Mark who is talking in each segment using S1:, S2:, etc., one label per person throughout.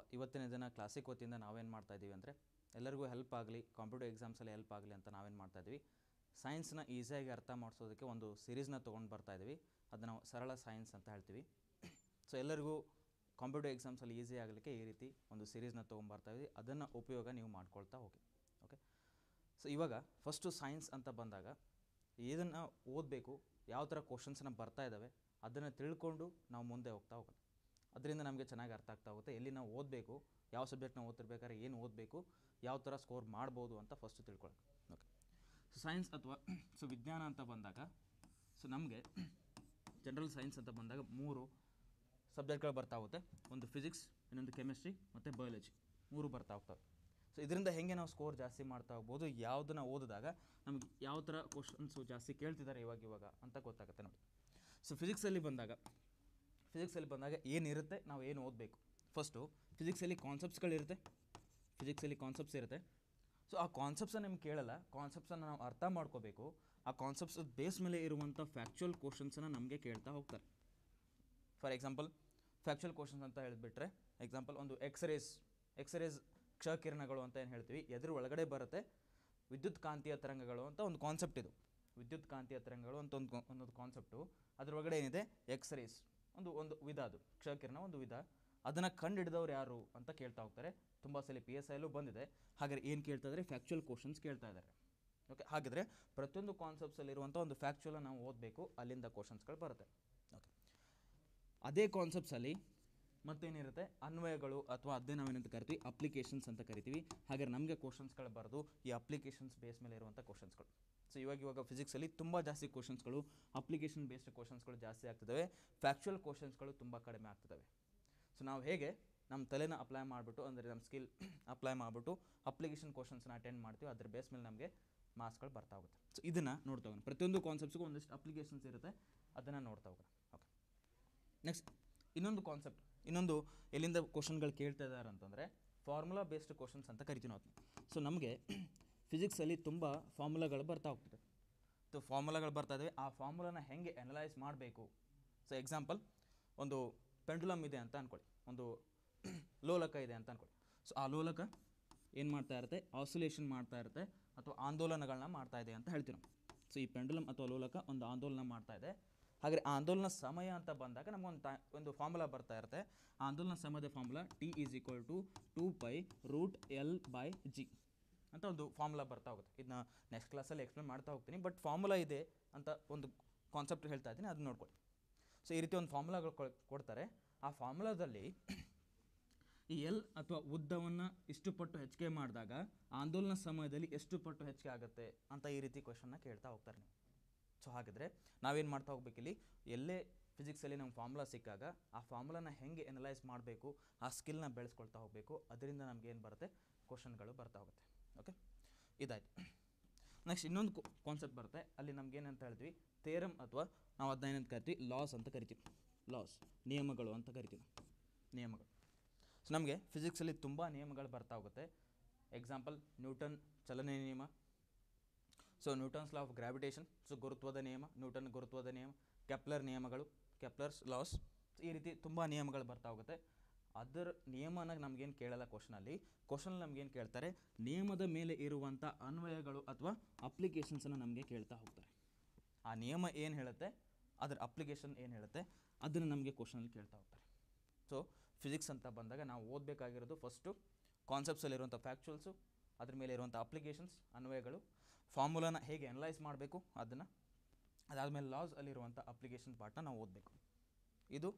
S1: ಇವತ್ತಿನ ದಿನ ಕ್ಲಾಸಿಕ್ ವತಿಯಿಂದ ನಾವೇನು ಮಾಡ್ತಾ ಇದ್ದೀವಿ ಅಂದರೆ ಎಲ್ಲರಿಗೂ ಹೆಲ್ಪ್ ಆಗಲಿ ಕಾಂಪಿಟೇಟಿವ್ ಎಕ್ಸಾಮ್ಸಲ್ಲಿ ಹೆಲ್ಪ್ ಆಗಲಿ ಅಂತ ನಾವೇನು ಮಾಡ್ತಾ ಇದ್ದೀವಿ ಸೈನ್ಸ್ನ ಈಸಿಯಾಗಿ ಅರ್ಥ ಮಾಡಿಸೋದಕ್ಕೆ ಒಂದು ಸಿರೀಸ್ನ ತೊಗೊಂಡು ಬರ್ತಾ ಇದ್ದೀವಿ ಅದನ್ನು ನಾವು ಸರಳ ಸೈನ್ಸ್ ಅಂತ ಹೇಳ್ತೀವಿ ಸೊ ಎಲ್ಲರಿಗೂ ಕಾಂಪಿಟೇಟಿವ್ ಎಕ್ಸಾಮ್ಸಲ್ಲಿ ಈಸಿ ಆಗಲಿಕ್ಕೆ ಈ ರೀತಿ ಒಂದು ಸಿರೀಸ್ನ ತೊಗೊಂಬರ್ತಾ ಇದ್ದೀವಿ ಅದನ್ನು ಉಪಯೋಗ ನೀವು ಮಾಡ್ಕೊಳ್ತಾ ಹೋಗಿ ಓಕೆ ಸೊ ಇವಾಗ ಫಸ್ಟು ಸೈನ್ಸ್ ಅಂತ ಬಂದಾಗ ಇದನ್ನು ಓದಬೇಕು ಯಾವ ಥರ ಕ್ವಶನ್ಸ್ನ ಬರ್ತಾ ಇದ್ದಾವೆ ಅದನ್ನು ತಿಳ್ಕೊಂಡು ನಾವು ಮುಂದೆ ಹೋಗ್ತಾ ಹೋಗೋಣ ಅದರಿಂದ ನಮಗೆ ಚೆನ್ನಾಗಿ ಅರ್ಥ ಆಗ್ತಾ ಹೋಗುತ್ತೆ ಎಲ್ಲಿ ನಾವು ಓದಬೇಕು ಯಾವ ಸಬ್ಜೆಕ್ಟ್ನ ಓದ್ತಿರ್ಬೇಕಾದ್ರೆ ಏನು ಓದಬೇಕು ಯಾವ ಥರ ಸ್ಕೋರ್ ಮಾಡ್ಬೋದು ಅಂತ ಫಸ್ಟು ತಿಳ್ಕೊಳ್ಳೋಣ ಓಕೆ ಸೊ ಸೈನ್ಸ್ ಅಥವಾ ಸೊ ವಿಜ್ಞಾನ ಅಂತ ಬಂದಾಗ ಸೊ ನಮಗೆ ಜನರಲ್ ಸೈನ್ಸ್ ಅಂತ ಬಂದಾಗ ಮೂರು ಸಬ್ಜೆಕ್ಟ್ಗಳು ಬರ್ತಾ ಹೋಗುತ್ತೆ ಒಂದು ಫಿಸಿಕ್ಸ್ ಇನ್ನೊಂದು ಕೆಮಿಸ್ಟ್ರಿ ಮತ್ತು ಬಯಾಲಜಿ ಮೂರು ಬರ್ತಾ ಹೋಗ್ತವೆ ಸೊ ಇದರಿಂದ ಹೇಗೆ ನಾವು ಸ್ಕೋರ್ ಜಾಸ್ತಿ ಮಾಡ್ತಾ ಹೋಗ್ಬೋದು ಯಾವುದನ್ನ ಓದಿದಾಗ ನಮಗೆ ಯಾವ ಥರ ಕ್ವಶನ್ಸು ಜಾಸ್ತಿ ಕೇಳ್ತಿದ್ದಾರೆ ಇವಾಗ ಇವಾಗ ಅಂತ ಗೊತ್ತಾಗುತ್ತೆ ನೋಡಿ ಸೊ ಫಿಸಿಕ್ಸಲ್ಲಿ ಬಂದಾಗ ಫಿಸಿಕ್ಸಲ್ಲಿ ಬಂದಾಗ ಏನಿರುತ್ತೆ ನಾವು ಏನು ಓದಬೇಕು ಫಸ್ಟು ಫಿಸಿಕ್ಸಲ್ಲಿ ಕಾನ್ಸೆಪ್ಟ್ಸ್ಗಳಿರುತ್ತೆ ಫಿಸಿಕ್ಸಲ್ಲಿ ಕಾನ್ಸೆಪ್ಟ್ಸ್ ಇರುತ್ತೆ ಸೊ ಆ ಕಾನ್ಸೆಪ್ಟ್ಸನ್ನು ನಿಮ್ಗೆ ಕೇಳಲ್ಲ ಕಾನ್ಸೆಪ್ಟ್ಸನ್ನು ನಾವು ಅರ್ಥ ಮಾಡ್ಕೋಬೇಕು ಆ ಕಾನ್ಸೆಪ್ಟ್ಸ್ ಬೇಸ್ ಮೇಲೆ ಇರುವಂಥ ಫ್ಯಾಕ್ಚುಯಲ್ ಕ್ವಶನ್ಸನ್ನು ನಮಗೆ ಕೇಳ್ತಾ ಹೋಗ್ತಾರೆ ಫಾರ್ ಎಕ್ಸಾಂಪಲ್ ಫ್ಯಾಕ್ಚುಯಲ್ ಕ್ವಶನ್ಸ್ ಅಂತ ಹೇಳಿಬಿಟ್ರೆ ಎಕ್ಸಾಂಪಲ್ ಒಂದು ಎಕ್ಸ್ರೇಸ್ ಎಕ್ಸ್ರೇಸ್ ಕ್ಷಕಿರಣಗಳು ಅಂತ ಏನು ಹೇಳ್ತೀವಿ ಎದುರು ಒಳಗಡೆ ಬರುತ್ತೆ ವಿದ್ಯುತ್ ಕಾಂತೀಯ ತರಂಗಗಳು ಅಂತ ಒಂದು ಕಾನ್ಸೆಪ್ಟ್ ಇದು ವಿದ್ಯುತ್ ಕಾಂತೀಯ ತರಂಗಗಳು ಅಂತ ಒಂದು ಒಂದೊಂದು ಕಾನ್ಸೆಪ್ಟು ಅದರೊಳಗಡೆ ಏನಿದೆ ಎಕ್ಸ್ರೇಸ್ ಒಂದು ಒಂದು ವಿಧ ಅದು ಕ್ಷಕಿರಣ ಒಂದು ವಿಧ ಅದನ್ನು ಕಂಡು ಹಿಡಿದವ್ರು ಯಾರು ಅಂತ ಕೇಳ್ತಾ ಹೋಗ್ತಾರೆ ತುಂಬ ಸಲ ಪಿ ಎಸ್ ಐಲೂ ಬಂದಿದೆ ಹಾಗಾದ್ರೆ ಏನು ಕೇಳ್ತಾ ಇದ್ದಾರೆ ಫ್ಯಾಕ್ಚುಯಲ್ ಕ್ವಶನ್ಸ್ ಕೇಳ್ತಾ ಇದ್ದಾರೆ ಓಕೆ ಹಾಗಿದ್ರೆ ಪ್ರತಿಯೊಂದು ಕಾನ್ಸೆಪ್ಟ್ಸಲ್ಲಿರುವಂಥ ಒಂದು ಫ್ಯಾಕ್ಚುಯಲ್ ನಾವು ಓದಬೇಕು ಅಲ್ಲಿಂದ ಕ್ವಶನ್ಸ್ಗಳು ಬರುತ್ತೆ ಓಕೆ ಅದೇ ಕಾನ್ಸೆಪ್ಟ್ಸಲ್ಲಿ ಮತ್ತೇನಿರುತ್ತೆ ಅನ್ವಯಗಳು ಅಥವಾ ಅದೇ ನಾವೇನಂತ ಕರಿತೀವಿ ಅಪ್ಲಿಕೇಶನ್ಸ್ ಅಂತ ಕರಿತೀವಿ ಹಾಗೆ ನಮಗೆ ಕ್ವಶನ್ಸ್ಗಳು ಬರೋದು ಈ ಅಪ್ಲಿಕೇಶನ್ಸ್ ಬೇಸ್ ಮೇಲೆ ಇರುವಂಥ ಕ್ವಶನ್ಸ್ಗಳು ಸೊ ಇವಾಗ ಇವಾಗ ಫಿಸಿಕ್ಸಲ್ಲಿ ತುಂಬ ಜಾಸ್ತಿ ಕ್ವಶನ್ಸ್ಗಳು ಅಪ್ಲಿಕೇಶನ್ ಬೇಸ್ಡ್ ಕ್ವಶನ್ಸ್ಗಳು ಜಾಸ್ತಿ ಆಗ್ತಿದ್ದಾವೆ ಫ್ಯಾಕ್ಚುಯಲ್ ಕ್ವಶನ್ಸ್ಗಳು ತುಂಬ ಕಡಿಮೆ ಆಗ್ತಿದ್ದಾವೆ ಸೊ ನಾವು ಹೇಗೆ ನಮ್ಮ ತಲೆನ ಅಪ್ಲೈ ಮಾಡಿಬಿಟ್ಟು ಅಂದರೆ ನಮ್ಮ ಸ್ಕಿಲ್ ಅಪ್ಲೈ ಮಾಡಿಬಿಟ್ಟು ಅಪ್ಲಿಕೇಶನ್ ಕ್ವಶನ್ಸ್ನ ಅಟೆಂಡ್ ಮಾಡ್ತೀವಿ ಅದ್ರ ಬೇಸ್ ಮೇಲೆ ನಮಗೆ ಮಾರ್ಕ್ಸ್ಗಳು ಬರ್ತಾ ಹೋಗುತ್ತೆ ಸೊ ಇದನ್ನು ನೋಡ್ತಾ ಹೋಗೋಣ ಪ್ರತಿಯೊಂದು ಕಾನ್ಸೆಪ್ಟ್ಸ್ಗೂ ಒಂದಿಷ್ಟು ಅಪ್ಲಿಕೇಶನ್ಸ್ ಇರುತ್ತೆ ಅದನ್ನು ನೋಡ್ತಾ ಹೋಗೋಣ ಓಕೆ ನೆಕ್ಸ್ಟ್ ಇನ್ನೊಂದು ಕಾನ್ಸೆಪ್ಟ್ ಇನ್ನೊಂದು ಎಲ್ಲಿಂದ ಕ್ವಶನ್ಗಳು ಕೇಳ್ತಾ ಇದ್ದಾರೆ ಅಂತಂದರೆ ಫಾರ್ಮುಲಾ ಬೇಸ್ಡ್ ಕ್ವಶನ್ಸ್ ಅಂತ ಕರಿತೀವಿ ನಾವು ಸೊ ನಮಗೆ ಫಿಸಿಕ್ಸಲ್ಲಿ ತುಂಬ ಫಾರ್ಮುಲಾಗಳು ಬರ್ತಾ ಹೋಗ್ತದೆ ಸೊ ಫಾರ್ಮುಲಾಗಳು ಬರ್ತಾ ಇದ್ದಾವೆ ಆ ಫಾರ್ಮುಲಾನ ಹೆಂಗೆ ಅನಲೈಸ್ ಮಾಡಬೇಕು ಸೊ ಎಕ್ಸಾಂಪಲ್ ಒಂದು ಪೆಂಡುಲಮ್ ಇದೆ ಅಂತ ಅಂದ್ಕೊಳ್ಳಿ ಒಂದು ಲೋಲಕ ಇದೆ ಅಂತ ಅಂದ್ಕೊಳ್ಳಿ ಸೊ ಆ ಲೋಲಕ ಏನು ಮಾಡ್ತಾ ಇರುತ್ತೆ ಆಸುಲೇಷನ್ ಮಾಡ್ತಾ ಇರುತ್ತೆ ಅಥವಾ ಆಂದೋಲನಗಳನ್ನ ಮಾಡ್ತಾ ಇದೆ ಅಂತ ಹೇಳ್ತೀವಿ ನಾವು ಸೊ ಈ ಪೆಂಡುಲಮ್ ಅಥವಾ ಲೋಲಕ ಒಂದು ಆಂದೋಲನ ಮಾಡ್ತಾ ಇದೆ ಹಾಗೆ ಆ ಆಂದೋಲನ ಸಮಯ ಅಂತ ಬಂದಾಗ ನಮಗೊಂದು ತಾ ಒಂದು ಫಾರ್ಮುಲಾ ಬರ್ತಾ ಇರುತ್ತೆ ಆ ಆಂದೋಲನ ಸಮಯದ formula T is equal to two pi root L by G ಅಂತ ಒಂದು ಫಾರ್ಮುಲಾ ಬರ್ತಾ ಹೋಗುತ್ತೆ ಇದನ್ನ ನೆಕ್ಸ್ಟ್ ಕ್ಲಾಸಲ್ಲಿ ಎಕ್ಸ್ಪ್ಲೇನ್ ಮಾಡ್ತಾ ಹೋಗ್ತೀನಿ ಬಟ್ ಫಾರ್ಮುಲಾ ಇದೆ ಅಂತ ಒಂದು ಕಾನ್ಸೆಪ್ಟ್ ಹೇಳ್ತಾ ಇದ್ದೀನಿ ಅದನ್ನ ನೋಡ್ಕೊಳ್ಳಿ ಸೊ ಈ ರೀತಿ ಒಂದು ಫಾರ್ಮುಲಾಗಳು ಕೊಡ್ತಾರೆ ಆ ಫಾರ್ಮುಲಾದಲ್ಲಿ ಈ ಎಲ್ ಅಥವಾ ಉದ್ದವನ್ನು ಇಷ್ಟು ಪಟ್ಟು ಹೆಚ್ಚಿಗೆ ಮಾಡಿದಾಗ ಆಂದೋಲನ ಸಮಯದಲ್ಲಿ ಎಷ್ಟು ಪಟ್ಟು ಹೆಚ್ಚಿಗೆ ಆಗುತ್ತೆ ಅಂತ ಈ ರೀತಿ ಕ್ವಶನ್ನ ಕೇಳ್ತಾ ಹೋಗ್ತಾರೆ ನೀವು ಸೊ ಹಾಗಿದ್ರೆ ನಾವೇನು ಮಾಡ್ತಾ ಹೋಗ್ಬೇಕಿಲ್ಲಿ ಎಲ್ಲೇ ಫಿಸಿಕ್ಸಲ್ಲಿ ನಮ್ಗೆ ಫಾರ್ಮುಲಾ ಸಿಕ್ಕಾಗ ಆ ಫಾರ್ಮುಲಾನ ಹೆಂಗೆ ಎನಲೈಸ್ ಮಾಡಬೇಕು ಆ ಸ್ಕಿಲ್ನ ಬೆಳೆಸ್ಕೊಳ್ತಾ ಹೋಗಬೇಕು ಅದರಿಂದ ನಮ್ಗೆ ಏನು ಬರುತ್ತೆ ಕ್ವಶನ್ಗಳು ಬರ್ತಾ ಹೋಗುತ್ತೆ ಓಕೆ ಇದಾಯ್ತು ನೆಕ್ಸ್ಟ್ ಇನ್ನೊಂದು ಕಾನ್ಸೆಪ್ಟ್ ಬರುತ್ತೆ ಅಲ್ಲಿ ನಮ್ಗೆ ಏನಂತ ಹೇಳ್ತೀವಿ ತೇರಮ್ ಅಥವಾ ನಾವು ಅದನ್ನ ಏನಂತ ಕರಿತೀವಿ ಲಾಸ್ ಅಂತ ಕರಿತೀವಿ ಲಾಸ್ ನಿಯಮಗಳು ಅಂತ ಕರಿತೀವಿ ನಾವು. ನಿಯಮಗಳು ಸೊ ನಮಗೆ ಫಿಸಿಕ್ಸಲ್ಲಿ ತುಂಬ ನಿಯಮಗಳು ಬರ್ತಾ ಹೋಗುತ್ತೆ ಎಕ್ಸಾಂಪಲ್ ನ್ಯೂಟನ್ ಚಲನೆ ನಿಯಮ ಸೊ Newton's law of gravitation so ಗುರುತ್ವದ ನಿಯಮ ನ್ಯೂಟನ್ ಗುರುತ್ವದ ನಿಯಮ ಕೆಪ್ಲರ್ ನಿಯಮಗಳು ಕೆಪ್ಲರ್ಸ್ ಲಾಸ್ ಈ ರೀತಿ ತುಂಬ ನಿಯಮಗಳು ಬರ್ತಾ ಹೋಗುತ್ತೆ ಅದರ ನಿಯಮನ ನಮಗೇನು ಕೇಳಲ್ಲ ಕ್ವಶನಲ್ಲಿ ಕ್ವಶನ್ ನಮಗೇನು ಕೇಳ್ತಾರೆ ನಿಯಮದ ಮೇಲೆ ಇರುವಂಥ ಅನ್ವಯಗಳು ಅಥವಾ ಅಪ್ಲಿಕೇಶನ್ಸನ್ನು ನಮಗೆ ಕೇಳ್ತಾ ಹೋಗ್ತಾರೆ ಆ ನಿಯಮ ಏನು ಹೇಳುತ್ತೆ ಅದರ ಅಪ್ಲಿಕೇಶನ್ ಏನು ಹೇಳುತ್ತೆ ಅದನ್ನು ನಮಗೆ ಕ್ವಶನಲ್ಲಿ ಕೇಳ್ತಾ ಹೋಗ್ತಾರೆ ಸೊ ಫಿಸಿಕ್ಸ್ ಅಂತ ಬಂದಾಗ ನಾವು ಓದಬೇಕಾಗಿರೋದು ಫಸ್ಟು ಕಾನ್ಸೆಪ್ಟ್ಸಲ್ಲಿರುವಂಥ ಫ್ಯಾಕ್ಚುಯಲ್ಸು ಅದ್ರ ಮೇಲೆ ಇರುವಂಥ ಅಪ್ಲಿಕೇಶನ್ಸ್ ಅನ್ವಯಗಳು ಫಾರ್ಮುಲಾನ ಹೇಗೆ ಅನಲೈಸ್ ಮಾಡಬೇಕು ಅದನ್ನು ಅದಾದಮೇಲೆ ಲಾಸ್ ಅಲ್ಲಿರುವಂಥ ಅಪ್ಲಿಕೇಶನ್ ಪಾರ್ಟ್ನ ನಾವು ಓದಬೇಕು ಇದು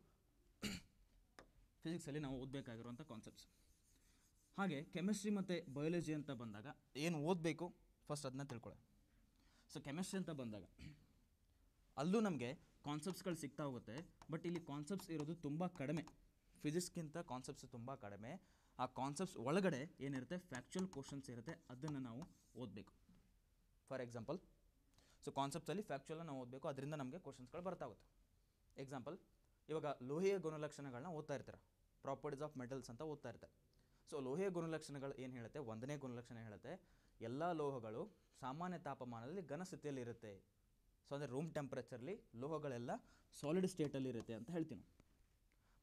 S1: ಫಿಸಿಕ್ಸಲ್ಲಿ ನಾವು ಓದಬೇಕಾಗಿರುವಂಥ ಕಾನ್ಸೆಪ್ಟ್ಸ್ ಹಾಗೆ ಕೆಮಿಸ್ಟ್ರಿ ಮತ್ತು ಬಯಾಲಜಿ ಅಂತ ಬಂದಾಗ ಏನು ಓದಬೇಕು ಫಸ್ಟ್ ಅದನ್ನ ತಿಳ್ಕೊಳ್ಳಿ ಸೊ ಕೆಮಿಸ್ಟ್ರಿ ಅಂತ ಬಂದಾಗ ಅಲ್ಲೂ ನಮಗೆ ಕಾನ್ಸೆಪ್ಟ್ಸ್ಗಳು ಸಿಗ್ತಾ ಹೋಗುತ್ತೆ ಬಟ್ ಇಲ್ಲಿ ಕಾನ್ಸೆಪ್ಟ್ಸ್ ಇರೋದು ತುಂಬ ಕಡಿಮೆ ಫಿಸಿಕ್ಸ್ಗಿಂತ ಕಾನ್ಸೆಪ್ಟ್ಸ್ ತುಂಬ ಕಡಿಮೆ ಆ ಕಾನ್ಸೆಪ್ಟ್ಸ್ ಒಳಗಡೆ ಏನಿರುತ್ತೆ ಫ್ಯಾಕ್ಚುಯಲ್ ಕ್ವಶನ್ಸ್ ಇರುತ್ತೆ ಅದನ್ನು ನಾವು ಓದಬೇಕು ಫಾರ್ ಎಕ್ಸಾಂಪಲ್ ಸೊ ಕಾನ್ಸೆಪ್ಟ್ಸಲ್ಲಿ ಫ್ಯಾಕ್ಚುಯಲ್ ನಾವು ಓದಬೇಕು ಅದರಿಂದ ನಮಗೆ ಕ್ವಶನ್ಸ್ಗಳು ಬರ್ತಾ ಹೋಗುತ್ತೆ ಎಕ್ಸಾಂಪಲ್ ಇವಾಗ ಲೋಹೀಯ ಗುಣಲಕ್ಷಣಗಳನ್ನ ಓದ್ತಾ ಇರ್ತಾರೆ ಪ್ರಾಪರ್ಟೀಸ್ ಆಫ್ ಮೆಟಲ್ಸ್ ಅಂತ ಓದ್ತಾ ಇರ್ತಾರೆ ಸೊ ಲೋಹೀಯ ಗುಣಲಕ್ಷಣಗಳು ಏನು ಹೇಳುತ್ತೆ ಒಂದನೇ ಗುಣಲಕ್ಷಣ ಹೇಳುತ್ತೆ ಎಲ್ಲ ಲೋಹಗಳು ಸಾಮಾನ್ಯ ತಾಪಮಾನದಲ್ಲಿ ಘನ ಸ್ಥಿತಿಯಲ್ಲಿ ಇರುತ್ತೆ ಸೊ ಅಂದರೆ ರೂಮ್ ಟೆಂಪ್ರೇಚರ್ಲಿ ಲೋಹಗಳೆಲ್ಲ ಸಾಲಿಡ್ ಸ್ಟೇಟಲ್ಲಿ ಇರುತ್ತೆ ಅಂತ ಹೇಳ್ತೀವಿ ನಾವು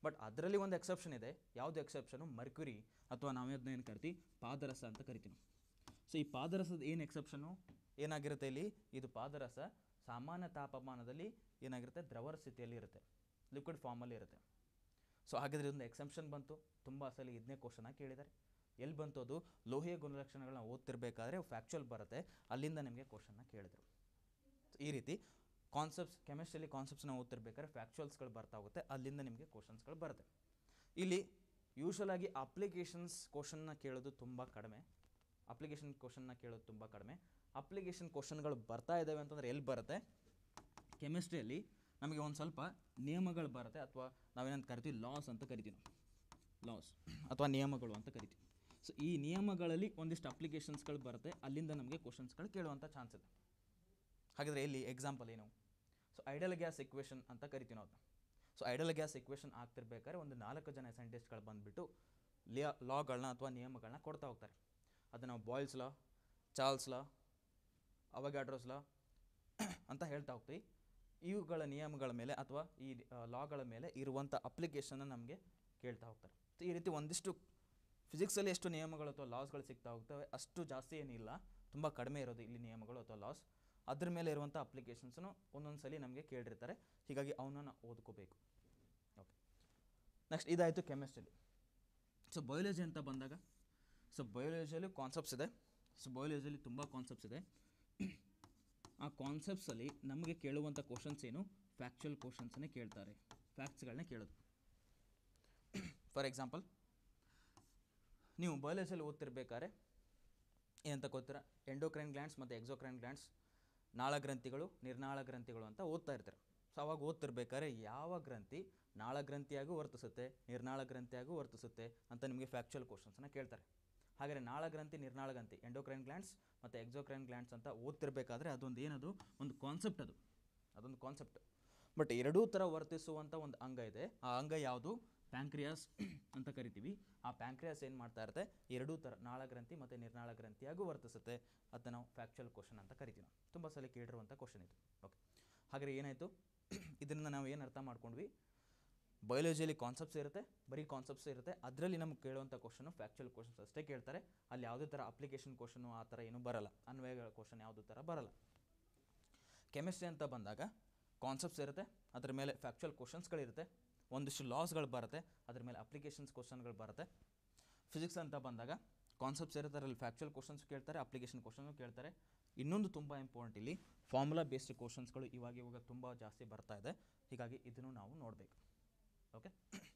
S1: ಬಟ್ ಅದರಲ್ಲಿ ಒಂದು ಎಕ್ಸೆಪ್ಷನ್ ಇದೆ ಯಾವುದು ಎಕ್ಸೆಪ್ಷನು ಮರ್ಕ್ಯುರಿ ಅಥವಾ ನಾವು ಅದನ್ನ ಏನು ಕರಿತೀವಿ ಪಾದರಸ ಅಂತ ಕರಿತೀವಿ ಸೊ ಈ ಪಾದರಸದ ಏನು ಎಕ್ಸೆಪ್ಷನು ಏನಾಗಿರುತ್ತೆ ಇಲ್ಲಿ ಇದು ಪಾದರಸ ಸಾಮಾನ್ಯ ತಾಪಮಾನದಲ್ಲಿ ಏನಾಗಿರುತ್ತೆ ದ್ರವರ ಸ್ಥಿತಿಯಲ್ಲಿ ಇರುತ್ತೆ ಲಿಕ್ವಿಡ್ ಫಾರ್ಮಲ್ಲಿ ಇರುತ್ತೆ ಸೊ ಹಾಗಾದರೆ ಇದೊಂದು ಎಕ್ಸೆಪ್ಷನ್ ಬಂತು ತುಂಬ ಸಲ ಇದನ್ನೇ ಕ್ವಶನ ಕೇಳಿದ್ದಾರೆ ಎಲ್ಲಿ ಬಂತು ಅದು ಲೋಹೀಯ ಗುಣಲಕ್ಷಣಗಳನ್ನ ಓದ್ತಿರ್ಬೇಕಾದ್ರೆ ಫ್ಯಾಕ್ಚುಯಲ್ ಬರುತ್ತೆ ಅಲ್ಲಿಂದ ನಿಮಗೆ ಕ್ವಶನ್ನ ಕೇಳಿದರು ಈ ರೀತಿ ಕಾನ್ಸೆಪ್ಟ್ಸ್ ಕೆಮಿಸ್ಟ್ರಿಯಲ್ಲಿ ಕಾನ್ಸೆಪ್ಟ್ಸ್ನ ಓದ್ತಿರ್ಬೇಕಾದ್ರೆ ಫ್ಯಾಕ್ಚುಯಲ್ಸ್ಗಳು ಬರ್ತಾ ಹೋಗುತ್ತೆ ಅಲ್ಲಿಂದ ನಿಮಗೆ ಕ್ವಶನ್ಸ್ಗಳು ಬರುತ್ತೆ ಇಲ್ಲಿ ಯೂಶ್ವಲ್ ಆಗಿ ಅಪ್ಲಿಕೇಶನ್ಸ್ ಕ್ವಶನ್ನ ಕೇಳೋದು ತುಂಬ ಕಡಿಮೆ ಅಪ್ಲಿಕೇಶನ್ ಕ್ವಶನ್ನ ಕೇಳೋದು ತುಂಬ ಕಡಿಮೆ ಅಪ್ಲಿಕೇಶನ್ ಕ್ವಶನ್ಗಳು ಬರ್ತಾ ಇದ್ದಾವೆ ಅಂತಂದರೆ ಎಲ್ಲಿ ಬರುತ್ತೆ ಕೆಮಿಸ್ಟ್ರಿಯಲ್ಲಿ ನಮಗೆ ಒಂದು ಸ್ವಲ್ಪ ನಿಯಮಗಳು ಬರುತ್ತೆ ಅಥವಾ ನಾವೇನಂತ ಕರಿತೀವಿ ಲಾಸ್ ಅಂತ ಕರಿತೀವಿ ನಾವು ಲಾಸ್ ಅಥವಾ ನಿಯಮಗಳು ಅಂತ ಕರಿತೀವಿ ಸೊ ಈ ನಿಯಮಗಳಲ್ಲಿ ಒಂದಿಷ್ಟು ಅಪ್ಲಿಕೇಶನ್ಸ್ಗಳು ಬರುತ್ತೆ ಅಲ್ಲಿಂದ ನಮಗೆ ಕ್ವಶನ್ಸ್ಗಳು ಕೇಳುವಂಥ ಚಾನ್ಸ್ ಇದೆ ಹಾಗಾದರೆ ಇಲ್ಲಿ ಎಕ್ಸಾಂಪಲ್ ಏನು ಸೊ ಐಡಲ್ ಗ್ಯಾಸ್ ಇಕ್ವೇಷನ್ ಅಂತ ಕರಿತೀವಿ ನಾವು ಸೊ ಐಡಲ್ ಗ್ಯಾಸ್ ಇಕ್ವೇಷನ್ ಆಗ್ತಿರ್ಬೇಕಾದ್ರೆ ಒಂದು ನಾಲ್ಕು ಜನ ಸೈಂಟಿಸ್ಟ್ಗಳು ಬಂದುಬಿಟ್ಟು ಲಿಯಾ ಲಾಗಳನ್ನ ಅಥವಾ ನಿಯಮಗಳನ್ನ ಕೊಡ್ತಾ ಹೋಗ್ತಾರೆ ಅದನ್ನು ನಾವು ಬಾಯ್ಲ್ಸ್ ಲಾ ಚಾರ್ಲ್ಸ್ ಲಾ ಅವಗಾಡ್ರೋಸ್ ಲಾ ಅಂತ ಹೇಳ್ತಾ ಹೋಗ್ತೀವಿ ಇವುಗಳ ನಿಯಮಗಳ ಮೇಲೆ ಅಥವಾ ಈ ಲಾಗಳ ಮೇಲೆ ಇರುವಂಥ ಅಪ್ಲಿಕೇಶನ್ನ ನಮಗೆ ಕೇಳ್ತಾ ಹೋಗ್ತಾರೆ ಸೊ ಈ ರೀತಿ ಒಂದಿಷ್ಟು ಫಿಸಿಕ್ಸಲ್ಲಿ ಎಷ್ಟು ನಿಯಮಗಳು ಅಥವಾ ಲಾಸ್ಗಳು ಸಿಗ್ತಾ ಹೋಗ್ತವೆ ಅಷ್ಟು ಜಾಸ್ತಿ ಏನಿಲ್ಲ ತುಂಬ ಕಡಿಮೆ ಇರೋದು ಇಲ್ಲಿ ನಿಯಮಗಳು ಅಥವಾ ಲಾಸ್ ಅದ್ರ ಮೇಲೆ ಇರುವಂಥ ಅಪ್ಲಿಕೇಶನ್ಸನ್ನು ಒಂದೊಂದು ಸಲ ನಮಗೆ ಕೇಳಿರ್ತಾರೆ ಹೀಗಾಗಿ ಅವನ್ನ ಓದ್ಕೋಬೇಕು ಓಕೆ ನೆಕ್ಸ್ಟ್ ಇದಾಯಿತು ಕೆಮಿಸ್ಟ್ರಿಲಿ ಸೊ ಬಯಾಲಜಿ ಅಂತ ಬಂದಾಗ ಸೊ ಬಯಾಲಜಿಯಲ್ಲಿ ಕಾನ್ಸೆಪ್ಟ್ಸ್ ಇದೆ ಸೊ ಬಯಾಲಜಿಯಲ್ಲಿ ತುಂಬ ಕಾನ್ಸೆಪ್ಟ್ಸ್ ಇದೆ ಆ ಕಾನ್ಸೆಪ್ಟ್ಸಲ್ಲಿ ನಮಗೆ ಕೇಳುವಂಥ ಕ್ವಶನ್ಸ್ ಏನು ಫ್ಯಾಕ್ಚುಯಲ್ ಕ್ವಶನ್ಸನ್ನೇ ಕೇಳ್ತಾರೆ ಫ್ಯಾಕ್ಟ್ಸ್ಗಳನ್ನ ಕೇಳೋದು ಫಾರ್ ಎಕ್ಸಾಂಪಲ್ ನೀವು ಬಯಾಲಜಿಯಲ್ಲಿ ಓದ್ತಿರ್ಬೇಕಾದ್ರೆ ಏನಂತ ಗೊತ್ತೀರಾ ಎಂಡೋಕ್ರೈನ್ ಗ್ಲ್ಯಾಂಡ್ಸ್ ಮತ್ತು ಎಕ್ಸೋಕ್ರೈನ್ ಗ್ಲ್ಯಾಂಡ್ಸ್ ನಾಳ ಗ್ರಂಥಿಗಳು ನಿರ್ನಾಳ ಗ್ರಂಥಿಗಳು ಅಂತ ಓದ್ತಾ ಇರ್ತಾರೆ ಸೊ ಅವಾಗ ಓದ್ತಿರ್ಬೇಕಾದ್ರೆ ಯಾವ ಗ್ರಂಥಿ ನಾಳ ಗ್ರಂಥಿಯಾಗೂ ವರ್ತಿಸುತ್ತೆ ನಿರ್ನಾಳ ಗ್ರಂಥಿಯಾಗೂ ವರ್ತಿಸುತ್ತೆ ಅಂತ ನಿಮಗೆ ಫ್ಯಾಕ್ಚುಯಲ್ ಕ್ವಶನ್ಸನ್ನ ಕೇಳ್ತಾರೆ ಹಾಗಾದರೆ ನಾಳ ಗ್ರಂಥಿ ನಿರ್ನಾಳ ಗ್ರಂಥಿ ಎಂಡೋಕ್ರೈನ್ ಗ್ಲ್ಯಾಂಡ್ಸ್ ಮತ್ತು ಎಕ್ಸೋಕ್ರೈನ್ ಗ್ಲ್ಯಾಂಡ್ಸ್ ಅಂತ ಓದ್ತಿರ್ಬೇಕಾದ್ರೆ ಅದೊಂದು ಏನದು ಒಂದು ಕಾನ್ಸೆಪ್ಟ್ ಅದು ಅದೊಂದು ಕಾನ್ಸೆಪ್ಟ್ ಬಟ್ ಎರಡೂ ಥರ ವರ್ತಿಸುವಂಥ ಒಂದು ಅಂಗ ಇದೆ ಆ ಅಂಗ ಯಾವುದು ಪ್ಯಾಂಕ್ರಿಯಾಸ್ ಅಂತ ಕರಿತೀವಿ ಆ ಪ್ಯಾಂಕ್ರಿಯಾಸ್ ಏನು ಮಾಡ್ತಾ ಇರುತ್ತೆ ಎರಡೂ ಥರ ನಾಳ ಗ್ರಂಥಿ ಮತ್ತು ನಿರ್ನಾಳ ಗ್ರಂಥಿಯಾಗೂ ವರ್ತಿಸುತ್ತೆ ಅದನ್ನು ನಾವು ಫ್ಯಾಕ್ಚುಯಲ್ ಕ್ವಶನ್ ಅಂತ ಕರಿತೀವಿ ನಾವು ತುಂಬ ಸಲ ಕೇಳಿರುವಂಥ ಕ್ವಶನ್ ಇದು ಓಕೆ ಹಾಗಾದರೆ ಏನಾಯಿತು ಇದನ್ನು ನಾವು ಏನು ಅರ್ಥ ಮಾಡ್ಕೊಂಡ್ವಿ ಬಯಾಲಜಿಯಲ್ಲಿ ಕಾನ್ಸೆಪ್ಟ್ಸ್ ಇರುತ್ತೆ ಬರೀ ಕಾನ್ಸೆಪ್ಟ್ಸ್ ಇರುತ್ತೆ ಅದರಲ್ಲಿ ನಮ್ಗೆ ಕೇಳುವಂಥ ಕ್ವಶನು ಫ್ಯಾಕ್ಚುಯಲ್ ಕ್ವಶನ್ಸ್ ಅಷ್ಟೇ ಕೇಳ್ತಾರೆ ಅಲ್ಲಿ ಯಾವುದೇ ಥರ ಅಪ್ಲಿಕೇಶನ್ ಕ್ವಶನು ಆ ಥರ ಏನೂ ಬರಲ್ಲ ಅನ್ವಯಗಳ ಕ್ವಶನ್ ಯಾವುದೇ ಥರ ಬರಲ್ಲ ಕೆಮಿಸ್ಟ್ರಿ ಅಂತ ಬಂದಾಗ ಕಾನ್ಸೆಪ್ಟ್ಸ್ ಇರುತ್ತೆ ಅದ್ರ ಮೇಲೆ ಫ್ಯಾಕ್ಚುಯಲ್ ಕ್ವಶನ್ಸ್ಗಳಿರುತ್ತೆ ಒಂದಿಷ್ಟು ಲಾಸ್ಗಳು ಬರುತ್ತೆ ಅದ್ರ ಮೇಲೆ ಅಪ್ಲಿಕೇಶನ್ಸ್ ಕ್ವಶನ್ಗಳು ಬರುತ್ತೆ ಫಿಸಿಕ್ಸ್ ಅಂತ ಬಂದಾಗ ಕಾನ್ಸೆಪ್ಟ್ಸ್ ಇರುತ್ತೆ ಅದರಲ್ಲಿ ಫ್ಯಾಕ್ಚುಯಲ್ ಕ್ವಶನ್ಸ್ ಕೇಳ್ತಾರೆ ಅಪ್ಲಿಕೇಶನ್ ಕ್ವಶನ್ನು ಕೇಳ್ತಾರೆ ಇನ್ನೊಂದು ತುಂಬ ಇಂಪಾರ್ಟೆಂಟ್ ಇಲ್ಲಿ ಫಾರ್ಮುಲಾ ಬೇಸ್ಡ್ ಕ್ವಶನ್ಸ್ಗಳು ಇವಾಗ ಇವಾಗ ತುಂಬ ಜಾಸ್ತಿ ಬರ್ತಾ ಇದೆ ಹೀಗಾಗಿ ಇದನ್ನು ನಾವು ನೋಡಬೇಕು ಓಕೆ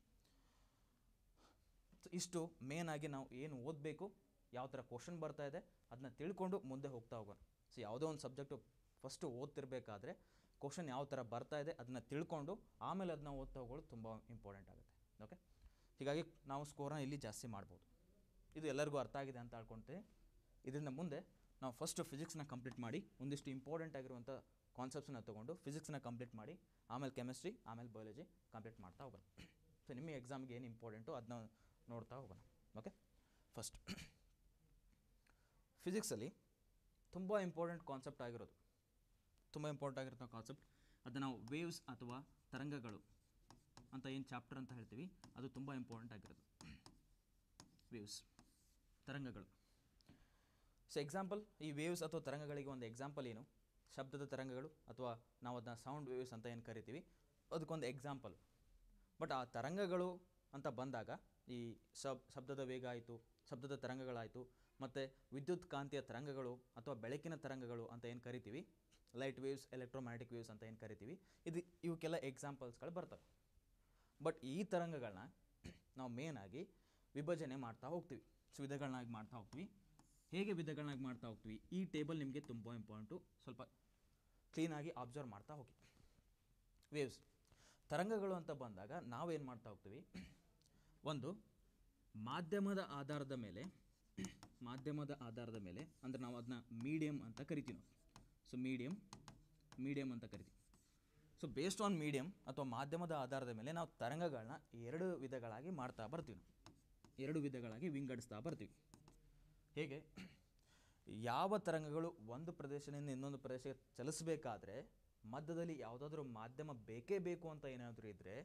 S1: ಇಷ್ಟು ಮೇನ್ ಆಗಿ ನಾವು ಏನು ಓದಬೇಕು ಯಾವ ಥರ ಕ್ವಶನ್ ಬರ್ತಾ ಇದೆ ಅದನ್ನ ತಿಳ್ಕೊಂಡು ಮುಂದೆ ಹೋಗ್ತಾ ಹೋಗೋಣ ಸೊ ಯಾವುದೋ ಒಂದು ಸಬ್ಜೆಕ್ಟು ಫಸ್ಟು ಓದ್ತಿರ್ಬೇಕಾದ್ರೆ ಕ್ವಶನ್ ಯಾವ ಥರ ಬರ್ತಾ ಇದೆ ಅದನ್ನ ತಿಳ್ಕೊಂಡು ಆಮೇಲೆ ಅದನ್ನ ಓದ್ತಾ ಹೋಗೋದು ತುಂಬ ಇಂಪಾರ್ಟೆಂಟ್ ಆಗುತ್ತೆ ಓಕೆ ಹೀಗಾಗಿ ನಾವು ಸ್ಕೋರ್ನ ಇಲ್ಲಿ ಜಾಸ್ತಿ ಮಾಡ್ಬೋದು ಇದು ಎಲ್ಲರಿಗೂ ಅರ್ಥ ಆಗಿದೆ ಅಂತ ಹೇಳ್ಕೊಳ್ತೀನಿ ಇದರಿಂದ ಮುಂದೆ ನಾವು ಫಸ್ಟು ಫಿಸಿಕ್ಸ್ನ ಕಂಪ್ಲೀಟ್ ಮಾಡಿ ಒಂದಿಷ್ಟು ಇಂಪಾರ್ಟೆಂಟ್ ಆಗಿರುವಂಥ ಕಾನ್ಸೆಪ್ಟ್ಸನ್ನ ತೊಗೊಂಡು ಫಿಸಿಕ್ಸ್ನ ಕಂಪ್ಲೀಟ್ ಮಾಡಿ ಆಮೇಲೆ ಕೆಮಿಸ್ಟ್ರಿ ಆಮೇಲೆ ಬಯಾಲಜಿ ಕಂಪ್ಲೀಟ್ ಮಾಡ್ತಾ ಹೋಗೋಣ ಸೊ ನಿಮ್ಮ ಎಕ್ಸಾಮ್ಗೆ ಏನು ಇಂಪಾರ್ಟೆಂಟು ಅದನ್ನ ನೋಡ್ತಾ ಹೋಗೋಣ ಓಕೆ ಫಸ್ಟ್ ಫಿಸಿಕ್ಸಲ್ಲಿ ತುಂಬ ಇಂಪಾರ್ಟೆಂಟ್ ಕಾನ್ಸೆಪ್ಟ್ ಆಗಿರೋದು ತುಂಬ ಇಂಪಾರ್ಟೆಂಟ್ ಆಗಿರೋ ಕಾನ್ಸೆಪ್ಟ್ ಅದನ್ನು ನಾವು ವೇವ್ಸ್ ಅಥವಾ ತರಂಗಗಳು ಅಂತ ಏನು ಚಾಪ್ಟರ್ ಅಂತ ಹೇಳ್ತೀವಿ ಅದು ತುಂಬ ಇಂಪಾರ್ಟೆಂಟ್ ಆಗಿರೋದು ವೇವ್ಸ್ ತರಂಗಗಳು ಸೊ ಎಕ್ಸಾಂಪಲ್ ಈ ವೇವ್ಸ್ ಅಥವಾ ತರಂಗಗಳಿಗೆ ಒಂದು ಎಕ್ಸಾಂಪಲ್ ಏನು ಶಬ್ದದ ತರಂಗಗಳು ಅಥವಾ ನಾವು ಅದನ್ನ ಸೌಂಡ್ ವೇವ್ಸ್ ಅಂತ ಏನು ಕರಿತೀವಿ ಅದಕ್ಕೊಂದು ಎಕ್ಸಾಂಪಲ್ ಬಟ್ ಆ ತರಂಗಗಳು ಅಂತ ಬಂದಾಗ ಈ ಶಬ್ ಶಬ್ದದ ವೇಗ ಆಯಿತು ಶಬ್ದದ ತರಂಗಗಳಾಯಿತು ಮತ್ತು ವಿದ್ಯುತ್ ಕಾಂತಿಯ ತರಂಗಗಳು ಅಥವಾ ಬೆಳಕಿನ ತರಂಗಗಳು ಅಂತ ಏನು ಕರಿತೀವಿ ಲೈಟ್ ವೇವ್ಸ್ ಎಲೆಕ್ಟ್ರೋಮ್ಯಾಟಿಕ್ ವೇವ್ಸ್ ಅಂತ ಏನು ಕರಿತೀವಿ ಇದು ಇವಕ್ಕೆಲ್ಲ ಎಕ್ಸಾಂಪಲ್ಸ್ಗಳು ಬರ್ತವೆ ಬಟ್ ಈ ತರಂಗಗಳನ್ನ ನಾವು ಮೇನಾಗಿ ವಿಭಜನೆ ಮಾಡ್ತಾ ಹೋಗ್ತೀವಿ ಸೊ ವಿಧಗಳನ್ನಾಗಿ ಮಾಡ್ತಾ ಹೋಗ್ತೀವಿ ಹೇಗೆ ವಿಧಗಳನ್ನಾಗಿ ಮಾಡ್ತಾ ಹೋಗ್ತೀವಿ ಈ ಟೇಬಲ್ ನಿಮಗೆ ತುಂಬ ಇಂಪಾರ್ಟೆಂಟು ಸ್ವಲ್ಪ ಕ್ಲೀನಾಗಿ ಅಬ್ಸರ್ವ್ ಮಾಡ್ತಾ ಹೋಗಿ ವೇವ್ಸ್ ತರಂಗಗಳು ಅಂತ ಬಂದಾಗ ನಾವೇನು ಮಾಡ್ತಾ ಹೋಗ್ತೀವಿ ಒಂದು ಮಾಧ್ಯಮದ ಆಧಾರದ ಮೇಲೆ ಮಾಧ್ಯಮದ ಆಧಾರದ ಮೇಲೆ ಅಂದರೆ ನಾವು ಅದನ್ನ ಮೀಡಿಯಮ್ ಅಂತ ಕರಿತೀವಿ ನಾವು ಸೊ ಮೀಡಿಯಮ್ ಮೀಡಿಯಮ್ ಅಂತ ಕರಿತೀವಿ ಸೊ ಬೇಸ್ಡ್ ಆನ್ ಮೀಡಿಯಮ್ ಅಥವಾ ಮಾಧ್ಯಮದ ಆಧಾರದ ಮೇಲೆ ನಾವು ತರಂಗಗಳನ್ನ ಎರಡು ವಿಧಗಳಾಗಿ ಮಾಡ್ತಾ ಬರ್ತೀವಿ ನಾವು ಎರಡು ವಿಧಗಳಾಗಿ ವಿಂಗಡಿಸ್ತಾ ಬರ್ತೀವಿ ಹೇಗೆ ಯಾವ ತರಂಗಗಳು ಒಂದು ಪ್ರದೇಶದಿಂದ ಇನ್ನೊಂದು ಪ್ರದೇಶಕ್ಕೆ ಚಲಿಸಬೇಕಾದ್ರೆ ಮಧ್ಯದಲ್ಲಿ ಯಾವುದಾದ್ರೂ ಮಾಧ್ಯಮ ಬೇಕೇ ಬೇಕು ಅಂತ ಏನಾದರೂ ಇದ್ದರೆ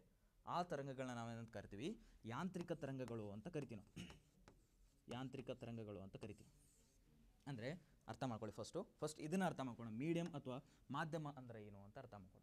S1: ಆ ತರಂಗಗಳನ್ನ ನಾವೇನಂತ ಕರಿತೀವಿ ಯಾಂತ್ರಿಕ ತರಂಗಗಳು ಅಂತ ಕರಿತೀವಿ ನಾವು ಯಾಂತ್ರಿಕ ತರಂಗಗಳು ಅಂತ ಕರಿತೀವಿ ಅಂದರೆ ಅರ್ಥ ಮಾಡ್ಕೊಳ್ಳಿ ಫಸ್ಟು ಫಸ್ಟ್ ಇದನ್ನು ಅರ್ಥ ಮಾಡ್ಕೊಳ್ಳೋಣ ಮೀಡಿಯಮ್ ಅಥವಾ ಮಾಧ್ಯಮ ಅಂದರೆ ಏನು ಅಂತ ಅರ್ಥ ಮಾಡ್ಕೊಳ್ಳೋಣ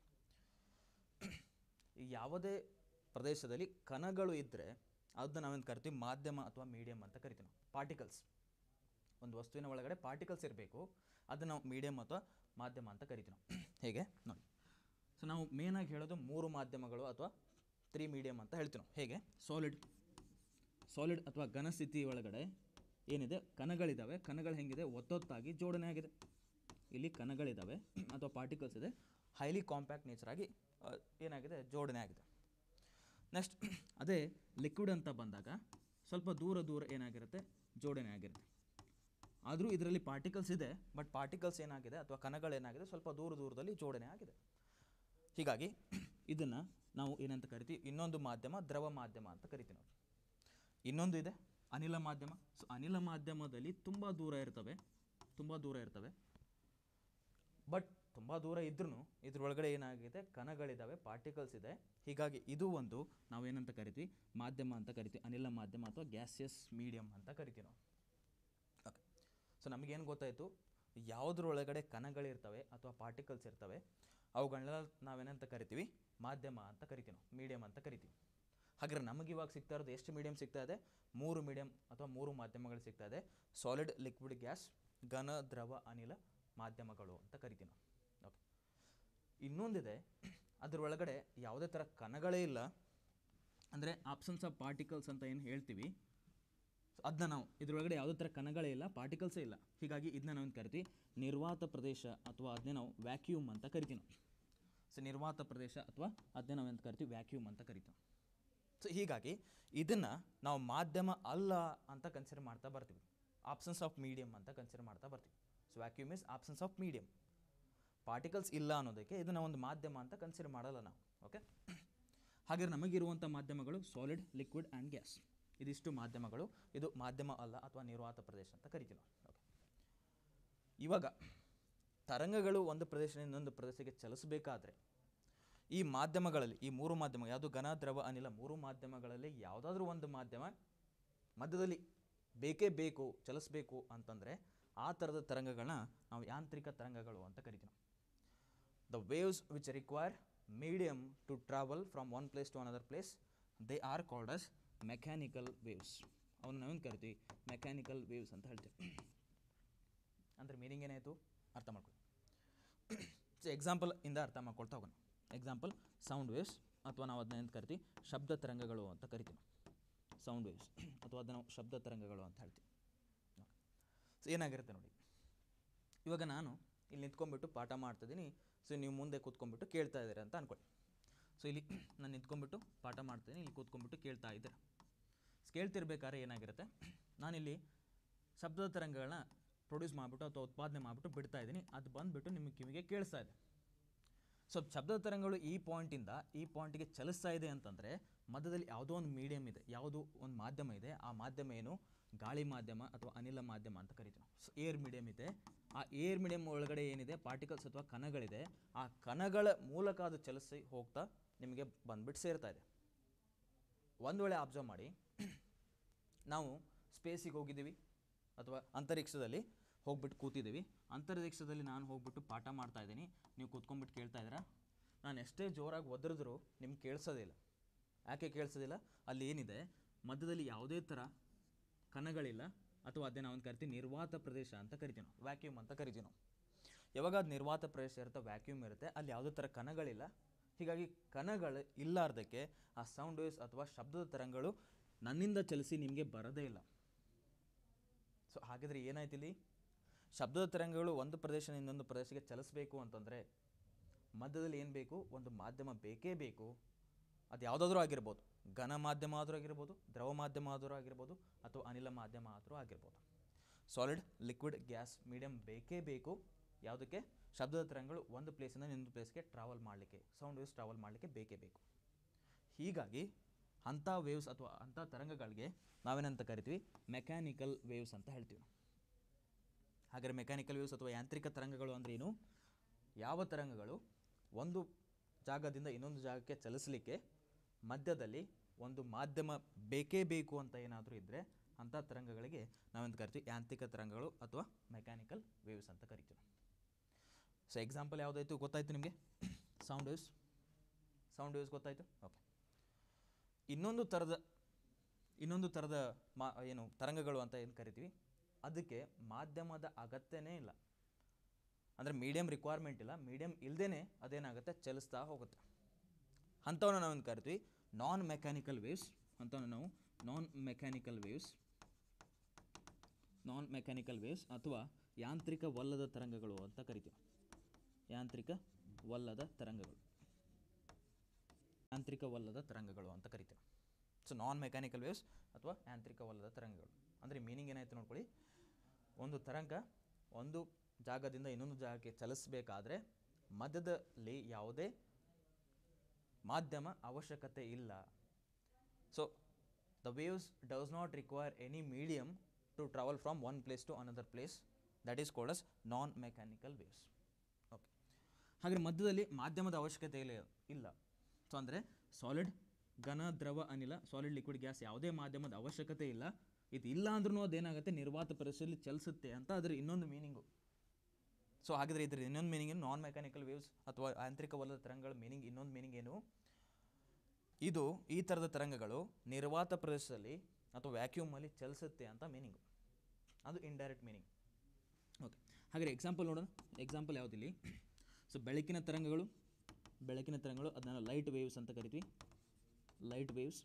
S1: ಈ ಯಾವುದೇ ಪ್ರದೇಶದಲ್ಲಿ ಕಣಗಳು ಇದ್ದರೆ ಅದನ್ನ ನಾವೇನು ಕರಿತೀವಿ ಮಾಧ್ಯಮ ಅಥವಾ ಮೀಡಿಯಮ್ ಅಂತ ಕರಿತೀವಿ ನಾವು ಪಾರ್ಟಿಕಲ್ಸ್ ಒಂದು ವಸ್ತುವಿನ ಒಳಗಡೆ ಪಾರ್ಟಿಕಲ್ಸ್ ಇರಬೇಕು ಅದನ್ನು ನಾವು ಮೀಡಿಯಮ್ ಅಥವಾ ಮಾಧ್ಯಮ ಅಂತ ಕರಿತೀವಿ ನಾವು ಹೇಗೆ ನೋಡಿ ಸೊ ನಾವು ಮೇನಾಗಿ ಹೇಳೋದು ಮೂರು ಮಾಧ್ಯಮಗಳು ಅಥವಾ ತ್ರೀ ಮೀಡಿಯಮ್ ಅಂತ ಹೇಳ್ತೀವಿ ನಾವು ಹೇಗೆ ಸಾಲಿಡ್ ಸಾಲಿಡ್ ಅಥವಾ ಘನ ಸ್ಥಿತಿ ಒಳಗಡೆ ಏನಿದೆ ಕಣಗಳಿದ್ದಾವೆ ಕಣಗಳು ಹೆಂಗಿದೆ ಒತ್ತೊತ್ತಾಗಿ ಜೋಡಣೆ ಆಗಿದೆ ಇಲ್ಲಿ ಕಣಗಳಿದ್ದಾವೆ ಅಥವಾ ಪಾರ್ಟಿಕಲ್ಸ್ ಇದೆ ಹೈಲಿ ಕಾಂಪ್ಯಾಕ್ಟ್ ನೇಚರ್ ಆಗಿ ಆ, ಏನಾಗಿದೆ ಜೋಡಣೆ ಆಗಿದೆ ನೆಕ್ಸ್ಟ್ ಅದೇ ಲಿಕ್ವಿಡ್ ಅಂತ ಬಂದಾಗ ಸ್ವಲ್ಪ ದೂರ ದೂರ ಏನಾಗಿರುತ್ತೆ ಜೋಡಣೆ ಆಗಿರುತ್ತೆ ಆದರೂ ಇದರಲ್ಲಿ ಪಾರ್ಟಿಕಲ್ಸ್ ಇದೆ ಬಟ್ ಪಾರ್ಟಿಕಲ್ಸ್ ಏನಾಗಿದೆ ಅಥವಾ ಕಣಗಳೇನಾಗಿದೆ ಸ್ವಲ್ಪ ದೂರ ದೂರದಲ್ಲಿ ಜೋಡಣೆ ಆಗಿದೆ ಹೀಗಾಗಿ ಇದನ್ನು ನಾವು ಏನಂತ ಕರಿತೀವಿ ಇನ್ನೊಂದು ಮಾಧ್ಯಮ ದ್ರವ ಮಾಧ್ಯಮ ಅಂತ ಕರಿತೀವಿ ನಾವು ಇನ್ನೊಂದು ಇದೆ ಅನಿಲ ಮಾಧ್ಯಮ ಸೊ ಅನಿಲ ಮಾಧ್ಯಮದಲ್ಲಿ ತುಂಬ ದೂರ ಇರ್ತವೆ ತುಂಬ ದೂರ ಇರ್ತವೆ ಬಟ್ ತುಂಬ ದೂರ ಇದ್ರೂ ಇದ್ರೊಳಗಡೆ ಏನಾಗಿದೆ ಕಣಗಳಿದ್ದಾವೆ ಪಾರ್ಟಿಕಲ್ಸ್ ಇದೆ ಹೀಗಾಗಿ ಇದು ಒಂದು ನಾವೇನಂತ ಕರಿತೀವಿ ಮಾಧ್ಯಮ ಅಂತ ಕರಿತೀವಿ ಅನಿಲ ಮಾಧ್ಯಮ ಅಥವಾ ಗ್ಯಾಸಿಯಸ್ ಮೀಡಿಯಮ್ ಅಂತ ಕರಿತೀವಿ ನಾವು ಓಕೆ ಸೊ ನಮಗೇನು ಗೊತ್ತಾಯಿತು ಯಾವುದ್ರೊಳಗಡೆ ಕಣಗಳಿರ್ತವೆ ಅಥವಾ ಪಾರ್ಟಿಕಲ್ಸ್ ಇರ್ತವೆ ಅವುಗಳನ್ನೆಲ್ಲ ನಾವೇನಂತ ಕರಿತೀವಿ ಮಾಧ್ಯಮ ಅಂತ ಕರಿತೀವಿ ನಾವು ಮೀಡಿಯಮ್ ಅಂತ ಕರಿತೀವಿ ಹಾಗಾದ್ರೆ ನಮಗೆ ಇವಾಗ ಸಿಗ್ತಾ ಇರೋದು ಎಷ್ಟು ಮೀಡಿಯಮ್ ಸಿಗ್ತಾ ಇದೆ ಮೂರು ಮೀಡಿಯಮ್ ಅಥವಾ ಮೂರು ಮಾಧ್ಯಮಗಳು ಸಿಗ್ತಾ ಇದೆ ಸಾಲಿಡ್ ಲಿಕ್ವಿಡ್ ಗ್ಯಾಸ್ ಘನ ದ್ರವ ಅನಿಲ ಮಾಧ್ಯಮಗಳು ಅಂತ ಕರಿತೀವಿ ನಾವು ಓಕೆ ಇನ್ನೊಂದಿದೆ ಅದರೊಳಗಡೆ ಯಾವುದೇ ಥರ ಕಣಗಳೇ ಇಲ್ಲ ಅಂದರೆ ಆಪ್ಷನ್ಸ್ ಆಫ್ ಪಾರ್ಟಿಕಲ್ಸ್ ಅಂತ ಏನು ಹೇಳ್ತೀವಿ ಸೊ ಅದನ್ನ ನಾವು ಇದರೊಳಗಡೆ ಯಾವುದೇ ಥರ ಕಣಗಳೇ ಇಲ್ಲ ಪಾರ್ಟಿಕಲ್ಸೇ ಇಲ್ಲ ಹೀಗಾಗಿ ಇದನ್ನ ನಾವು ಏನು ಕರಿತೀವಿ ನಿರ್ವಾತ ಪ್ರದೇಶ ಅಥವಾ ಅದನ್ನೇ ನಾವು ವ್ಯಾಕ್ಯೂಮ್ ಅಂತ ಕರಿತೀವಿ ನಾವು ಸೊ ನಿರ್ವಾತ ಪ್ರದೇಶ ಅಥವಾ ಅದನ್ನೇ ನಾವು ಎಂತ ಕರಿತೀವಿ ವ್ಯಾಕ್ಯೂಮ್ ಅಂತ ಕರಿತೀವಿ ಸೊ ಹೀಗಾಗಿ ಇದನ್ನು ನಾವು ಮಾಧ್ಯಮ ಅಲ್ಲ ಅಂತ ಕನ್ಸಿಡರ್ ಮಾಡ್ತಾ ಬರ್ತೀವಿ ಆಪ್ಷನ್ಸ್ ಆಫ್ ಮೀಡಿಯಮ್ ಅಂತ ಕನ್ಸಿಡರ್ ಮಾಡ್ತಾ ಬರ್ತೀವಿ so vacuum is options of medium particles ಇಲ್ಲ ಅನ್ನೋದಕ್ಕೆ ಇದನ್ನು ಒಂದು ಮಾಧ್ಯಮ ಅಂತ ಕನ್ಸಿಡರ್ ಮಾಡಲ್ಲ ನಾವು ಓಕೆ ಹಾಗೆ ನಮಗಿರುವಂಥ ಮಾಧ್ಯಮಗಳು ಸಾಲಿಡ್ ಲಿಕ್ವಿಡ್ ಆ್ಯಂಡ್ ಗ್ಯಾಸ್ ಇದಿಷ್ಟು ಮಾಧ್ಯಮಗಳು ಇದು ಮಾಧ್ಯಮ ಅಲ್ಲ ಅಥವಾ ನಿರ್ವಾತ ಪ್ರದೇಶ ಅಂತ ಕರಿತೀವಿ ನಾವು ಓಕೆ ಇವಾಗ ತರಂಗಗಳು ಒಂದು ಪ್ರದೇಶದಿಂದ ಇನ್ನೊಂದು ಪ್ರದೇಶಕ್ಕೆ ಚಲಿಸಬೇಕಾದ್ರೆ ಈ ಮಾಧ್ಯಮಗಳಲ್ಲಿ ಈ ಮೂರು ಮಾಧ್ಯಮ ಯಾವುದು ಘನ ದ್ರವ ಅನಿಲ ಮೂರು ಮಾಧ್ಯಮಗಳಲ್ಲಿ ಯಾವುದಾದ್ರೂ ಒಂದು ಮಾಧ್ಯಮ ಮಧ್ಯದಲ್ಲಿ ಬೇಕೇ ಬೇಕು ಚಲಿಸಬೇಕು ಅಂತಂದರೆ ಆ ಥರದ ತರಂಗಗಳನ್ನ ನಾವು ಯಾಂತ್ರಿಕ ತರಂಗಗಳು ಅಂತ ಕರಿತೀವಿ ನಾವು the waves which require medium to travel from one place to another place they are called as mechanical waves ಅವನ್ನ ನಾವೇನು ಕರಿತೀವಿ ಮೆಕ್ಯಾನಿಕಲ್ ವೇವ್ಸ್ ಅಂತ ಹೇಳ್ತೀವಿ ಅಂದರೆ ಮೀನಿಂಗ್ ಏನಾಯಿತು ಅರ್ಥ ಮಾಡ್ಕೊಳ್ಳಿ ಸೊ ಎಕ್ಸಾಂಪಲ್ ಇಂದ ಅರ್ಥ ಮಾಡ್ಕೊಳ್ತಾ ಹೋಗೋಣ ಎಕ್ಸಾಂಪಲ್ ಸೌಂಡ್ ವೇವ್ಸ್ ಅಥವಾ ನಾವು ಅದನ್ನ ಏನು ಕರಿತೀವಿ ಶಬ್ದ ತರಂಗಗಳು ಅಂತ ಕರಿತೀವಿ ಸೌಂಡ್ ವೇವ್ಸ್ ಅಥವಾ ಅದನ್ನ ನಾವು ಶಬ್ದ ತರಂಗಗಳು ಅಂತ ಹೇಳ್ತೀವಿ ಸೊ ಏನಾಗಿರುತ್ತೆ ನೋಡಿ ಇವಾಗ ನಾನು ಇಲ್ಲಿ ನಿಂತ್ಕೊಂಡ್ಬಿಟ್ಟು ಪಾಠ ಮಾಡ್ತಿದ್ದೀನಿ ಸೊ ನೀವು ಮುಂದೆ ಕೂತ್ಕೊಂಡ್ಬಿಟ್ಟು ಕೇಳ್ತಾ ಇದ್ದೀರಾ ಅಂತ ಅನ್ಕೊಳ್ಳಿ ಸೊ ಇಲ್ಲಿ ನಾನು ನಿಂತ್ಕೊಂಡ್ಬಿಟ್ಟು ಪಾಠ ಮಾಡ್ತೀನಿ ಇಲ್ಲಿ ಕೂತ್ಕೊಂಡ್ಬಿಟ್ಟು ಕೇಳ್ತಾ ಇದ್ದೀರಾ ಸೊ ಕೇಳ್ತಿರ್ಬೇಕಾದ್ರೆ ಏನಾಗಿರುತ್ತೆ ನಾನಿಲ್ಲಿ ಶಬ್ದದ ತರಂಗಗಳನ್ನ ಪ್ರೊಡ್ಯೂಸ್ ಮಾಡಿಬಿಟ್ಟು ಅಥವಾ ಉತ್ಪಾದನೆ ಮಾಡಿಬಿಟ್ಟು ಬಿಡ್ತಾ ಇದ್ದೀನಿ ಅದು ಬಂದುಬಿಟ್ಟು ನಿಮ್ಮ ಕಿವಿಗೆ ಕೇಳಿಸ್ತಾ ಇದೆ ಸೊ ಶಬ್ದದ ತರಂಗಗಳು ಈ ಪಾಯಿಂಟಿಂದ ಈ ಪಾಯಿಂಟಿಗೆ ಚಲಿಸ್ತಾ ಇದೆ ಅಂತಂದರೆ ಮಧ್ಯದಲ್ಲಿ ಯಾವುದೋ ಒಂದು ಮೀಡಿಯಮ್ ಇದೆ ಯಾವುದೋ ಒಂದು ಮಾಧ್ಯಮ ಇದೆ ಆ ಮಾಧ್ಯಮ ಏನು ಗಾಳಿ ಮಾಧ್ಯಮ ಅಥವಾ ಅನಿಲ ಮಾಧ್ಯಮ ಅಂತ ಕರಿತೀವಿ ನಾವು ಸೊ ಏರ್ ಮೀಡಿಯಮ್ ಇದೆ ಆ ಏರ್ ಮೀಡಿಯಮ್ ಒಳಗಡೆ ಏನಿದೆ ಪಾರ್ಟಿಕಲ್ಸ್ ಅಥವಾ ಕಣಗಳಿದೆ ಆ ಕಣಗಳ ಮೂಲಕ ಅದು ಚಲಿಸಿ ಹೋಗ್ತಾ ನಿಮಗೆ ಬಂದ್ಬಿಟ್ಟು ಸೇರ್ತಾ ಇದೆ ಒಂದು ವೇಳೆ ಅಬ್ಸರ್ವ್ ಮಾಡಿ ನಾವು ಸ್ಪೇಸಿಗೆ ಹೋಗಿದ್ದೀವಿ ಅಥವಾ ಅಂತರಿಕ್ಷದಲ್ಲಿ ಹೋಗ್ಬಿಟ್ಟು ಕೂತಿದ್ದೀವಿ ಅಂತರಿಕ್ಷದಲ್ಲಿ ನಾನು ಹೋಗ್ಬಿಟ್ಟು ಪಾಠ ಮಾಡ್ತಾ ಇದ್ದೀನಿ ನೀವು ಕೂತ್ಕೊಂಡ್ಬಿಟ್ಟು ಕೇಳ್ತಾ ಇದ್ದೀರಾ ನಾನು ಎಷ್ಟೇ ಜೋರಾಗಿ ಒದರಿದ್ರೂ ನಿಮ್ಗೆ ಕೇಳಿಸೋದಿಲ್ಲ ಯಾಕೆ ಕೇಳಿಸೋದಿಲ್ಲ ಅಲ್ಲಿ ಏನಿದೆ ಮಧ್ಯದಲ್ಲಿ ಯಾವುದೇ ಥರ ಕಣಗಳಿಲ್ಲ ಅಥವಾ ಅದೇ ನಾವು ಕರಿತೀವಿ ನಿರ್ವಾತ ಪ್ರದೇಶ ಅಂತ ಕರಿತೀವಿ ನಾವು ವ್ಯಾಕ್ಯೂಮ್ ಅಂತ ಕರಿತೀವಿ ನಾವು ಯಾವಾಗ ಅದು ನಿರ್ವಾತ ಪ್ರದೇಶ ಇರುತ್ತೆ ವ್ಯಾಕ್ಯೂಮ್ ಇರುತ್ತೆ ಅಲ್ಲಿ ಯಾವುದೇ ಥರ ಕಣಗಳಿಲ್ಲ ಹೀಗಾಗಿ ಕಣಗಳು ಇಲ್ಲಾರ್ದಕ್ಕೆ ಆ ಸೌಂಡ್ ವೇವ್ಸ್ ಅಥವಾ ಶಬ್ದದ ತರಂಗಗಳು ನನ್ನಿಂದ ಚಲಿಸಿ ನಿಮಗೆ ಬರೋದೇ ಇಲ್ಲ ಸೊ ಹಾಗಿದ್ರೆ ಏನಾಯ್ತು ಇಲ್ಲಿ ಶಬ್ದದ ತರಂಗಗಳು ಒಂದು ಪ್ರದೇಶದಿಂದ ಇನ್ನೊಂದು ಪ್ರದೇಶಕ್ಕೆ ಚಲಿಸಬೇಕು ಅಂತಂದರೆ ಮಧ್ಯದಲ್ಲಿ ಏನು ಬೇಕು ಒಂದು ಮಾಧ್ಯಮ ಬೇಕೇ ಬೇಕು ಅದು ಯಾವುದಾದ್ರೂ ಆಗಿರ್ಬೋದು ಘನ ಮಾಧ್ಯಮ ಆದರೂ ಆಗಿರ್ಬೋದು ದ್ರವ ಮಾಧ್ಯಮ ಆದರೂ ಆಗಿರ್ಬೋದು ಅಥವಾ ಅನಿಲ ಮಾಧ್ಯಮ ಆದರೂ ಆಗಿರ್ಬೋದು ಸಾಲಿಡ್ ಲಿಕ್ವಿಡ್ ಗ್ಯಾಸ್ ಮೀಡಿಯಮ್ ಬೇಕೇ ಬೇಕು ಯಾವುದಕ್ಕೆ ಶಬ್ದದ ತರಂಗಗಳು ಒಂದು ಪ್ಲೇಸಿಂದ ಇನ್ನೊಂದು ಪ್ಲೇಸ್ಗೆ ಟ್ರಾವೆಲ್ ಮಾಡಲಿಕ್ಕೆ ಸೌಂಡ್ ವೇವ್ಸ್ ಟ್ರಾವೆಲ್ ಮಾಡಲಿಕ್ಕೆ ಬೇಕೇ ಬೇಕು ಹೀಗಾಗಿ ಅಂಥ ವೇವ್ಸ್ ಅಥವಾ ಅಂಥ ತರಂಗಗಳಿಗೆ ನಾವೇನಂತ ಕರಿತೀವಿ ಮೆಕ್ಯಾನಿಕಲ್ ವೇವ್ಸ್ ಅಂತ ಹೇಳ್ತೀವಿ ಹಾಗಾದರೆ ಮೆಕ್ಯಾನಿಕಲ್ ವೇವ್ಸ್ ಅಥವಾ ಯಾಂತ್ರಿಕ ತರಂಗಗಳು ಅಂದ್ರೆ ಏನು ಯಾವ ತರಂಗಗಳು ಒಂದು ಜಾಗದಿಂದ ಇನ್ನೊಂದು ಜಾಗಕ್ಕೆ ಚಲಿಸಲಿಕ್ಕೆ ಮಧ್ಯದಲ್ಲಿ ಒಂದು ಮಾಧ್ಯಮ ಬೇಕೇ ಬೇಕು ಅಂತ ಏನಾದರೂ ಇದ್ದರೆ ಅಂಥ ತರಂಗಗಳಿಗೆ ನಾವೆಂತ ಕರಿತೀವಿ ಯಾಂತ್ರಿಕ ತರಂಗಗಳು ಅಥವಾ ಮೆಕ್ಯಾನಿಕಲ್ ವೇವ್ಸ್ ಅಂತ ಕರಿತೀವಿ ಸೊ ಎಕ್ಸಾಂಪಲ್ ಯಾವುದಾಯ್ತು ಗೊತ್ತಾಯ್ತು ನಿಮಗೆ ಸೌಂಡ್ ವೇವ್ಸ್ ಸೌಂಡ್ ವೇವ್ಸ್ ಗೊತ್ತಾಯ್ತು ಓಕೆ ಇನ್ನೊಂದು ಥರದ ಇನ್ನೊಂದು ಥರದ ಮಾ ಏನು ತರಂಗಗಳು ಅಂತ ಏನು ಕರಿತೀವಿ ಅದಕ್ಕೆ ಮಾಧ್ಯಮದ ಅಗತ್ಯನೇ ಇಲ್ಲ ಅಂದರೆ ಮೀಡಿಯಮ್ ರಿಕ್ವೈರ್ಮೆಂಟ್ ಇಲ್ಲ ಮೀಡಿಯಮ್ ಇಲ್ಲದೇ ಅದೇನಾಗುತ್ತೆ ಚಲಿಸ್ತಾ ಹೋಗುತ್ತೆ ಅಂಥವನ್ನ ನಾವೇನು ಕರಿತೀವಿ ನಾನ್ ಮೆಕ್ಯಾನಿಕಲ್ ವೇವ್ಸ್ ಅಂಥವನ್ನ ನಾವು non mechanical waves non mechanical waves ಅಥವಾ ಯಾಂತ್ರಿಕವಲ್ಲದ ತರಂಗಗಳು ಅಂತ ಕರಿತೀವಿ ಯಾಂತ್ರಿಕವಲ್ಲದ ತರಂಗಗಳು ಯಾಂತ್ರಿಕವಲ್ಲದ ತರಂಗಗಳು ಅಂತ ಕರಿತೀವಿ ಸೊ ನಾನ್ ಮೆಕ್ಯಾನಿಕಲ್ ವೇವ್ಸ್ ಅಥವಾ ಯಾಂತ್ರಿಕವಲ್ಲದ ತರಂಗಗಳು ಅಂದರೆ ಮೀನಿಂಗ್ ಏನಾಯ್ತು ನೋಡ್ಕೊಳ್ಳಿ ಒಂದು ತರಂಗ ಒಂದು ಜಾಗದಿಂದ ಇನ್ನೊಂದು ಜಾಗಕ್ಕೆ ಚಲಿಸಬೇಕಾದ್ರೆ ಮಧ್ಯದಲ್ಲಿ ಯಾವುದೇ ಮಾಧ್ಯಮ ಅವಶ್ಯಕತೆ ಇಲ್ಲ so the waves does not require any medium to travel from one place to another place that is called as non mechanical waves okay ಹಾಗೆ ಮಧ್ಯದಲ್ಲಿ ಮಾಧ್ಯಮದ ಅವಶ್ಯಕತೆ ಇಲ್ಲ ಇಲ್ಲ ಸೊ ಅಂದರೆ ಸಾಲಿಡ್ ಘನ ದ್ರವ ಅನಿಲ ಸಾಲಿಡ್ ಲಿಕ್ವಿಡ್ ಗ್ಯಾಸ್ ಯಾವುದೇ ಮಾಧ್ಯಮದ ಅವಶ್ಯಕತೆ ಇಲ್ಲ ಇದು ಇಲ್ಲ ಅಂದ್ರೂ ಅದೇನಾಗುತ್ತೆ ನಿರ್ವಾತ ಪರಿಸ್ಥಿತಿಯಲ್ಲಿ ಚಲಿಸುತ್ತೆ ಅಂತ ಅದರ ಇನ್ನೊಂದು ಮೀನಿಂಗು ಸೊ ಹಾಗಿದ್ರೆ ಇದ್ರ ಇನ್ನೊಂದು ಮೀನಿಂಗ್ ಏನು ನಾನ್ ಮೆಕ್ಯಾನಿಕಲ್ ವೇವ್ಸ್ ಅಥವಾ ಯಾಂತ್ರಿಕವಲ್ಲದ ತರಂಗಗಳ ಮೀನಿಂಗ್ ಇನ್ನೊಂದು ಮೀನಿಂಗ್ ಏನು ಇದು ಈ ಥರದ ತರಂಗಗಳು ನಿರ್ವಾತ ಪ್ರದೇಶದಲ್ಲಿ ಅಥವಾ ವ್ಯಾಕ್ಯೂಮಲ್ಲಿ ಚಲಿಸುತ್ತೆ ಅಂತ ಮೀನಿಂಗು ಅದು ಇಂಡೈರೆಕ್ಟ್ ಮೀನಿಂಗ್ ಓಕೆ ಹಾಗಾದ್ರೆ ಎಕ್ಸಾಂಪಲ್ ನೋಡೋಣ ಎಕ್ಸಾಂಪಲ್ ಯಾವುದಿಲ್ಲಿ ಸೊ ಬೆಳಕಿನ ತರಂಗಗಳು ಬೆಳಕಿನ ತರಂಗಗಳು ಅದನ್ನ ಲೈಟ್ ವೇವ್ಸ್ ಅಂತ ಕರಿತೀವಿ ಲೈಟ್ ವೇವ್ಸ್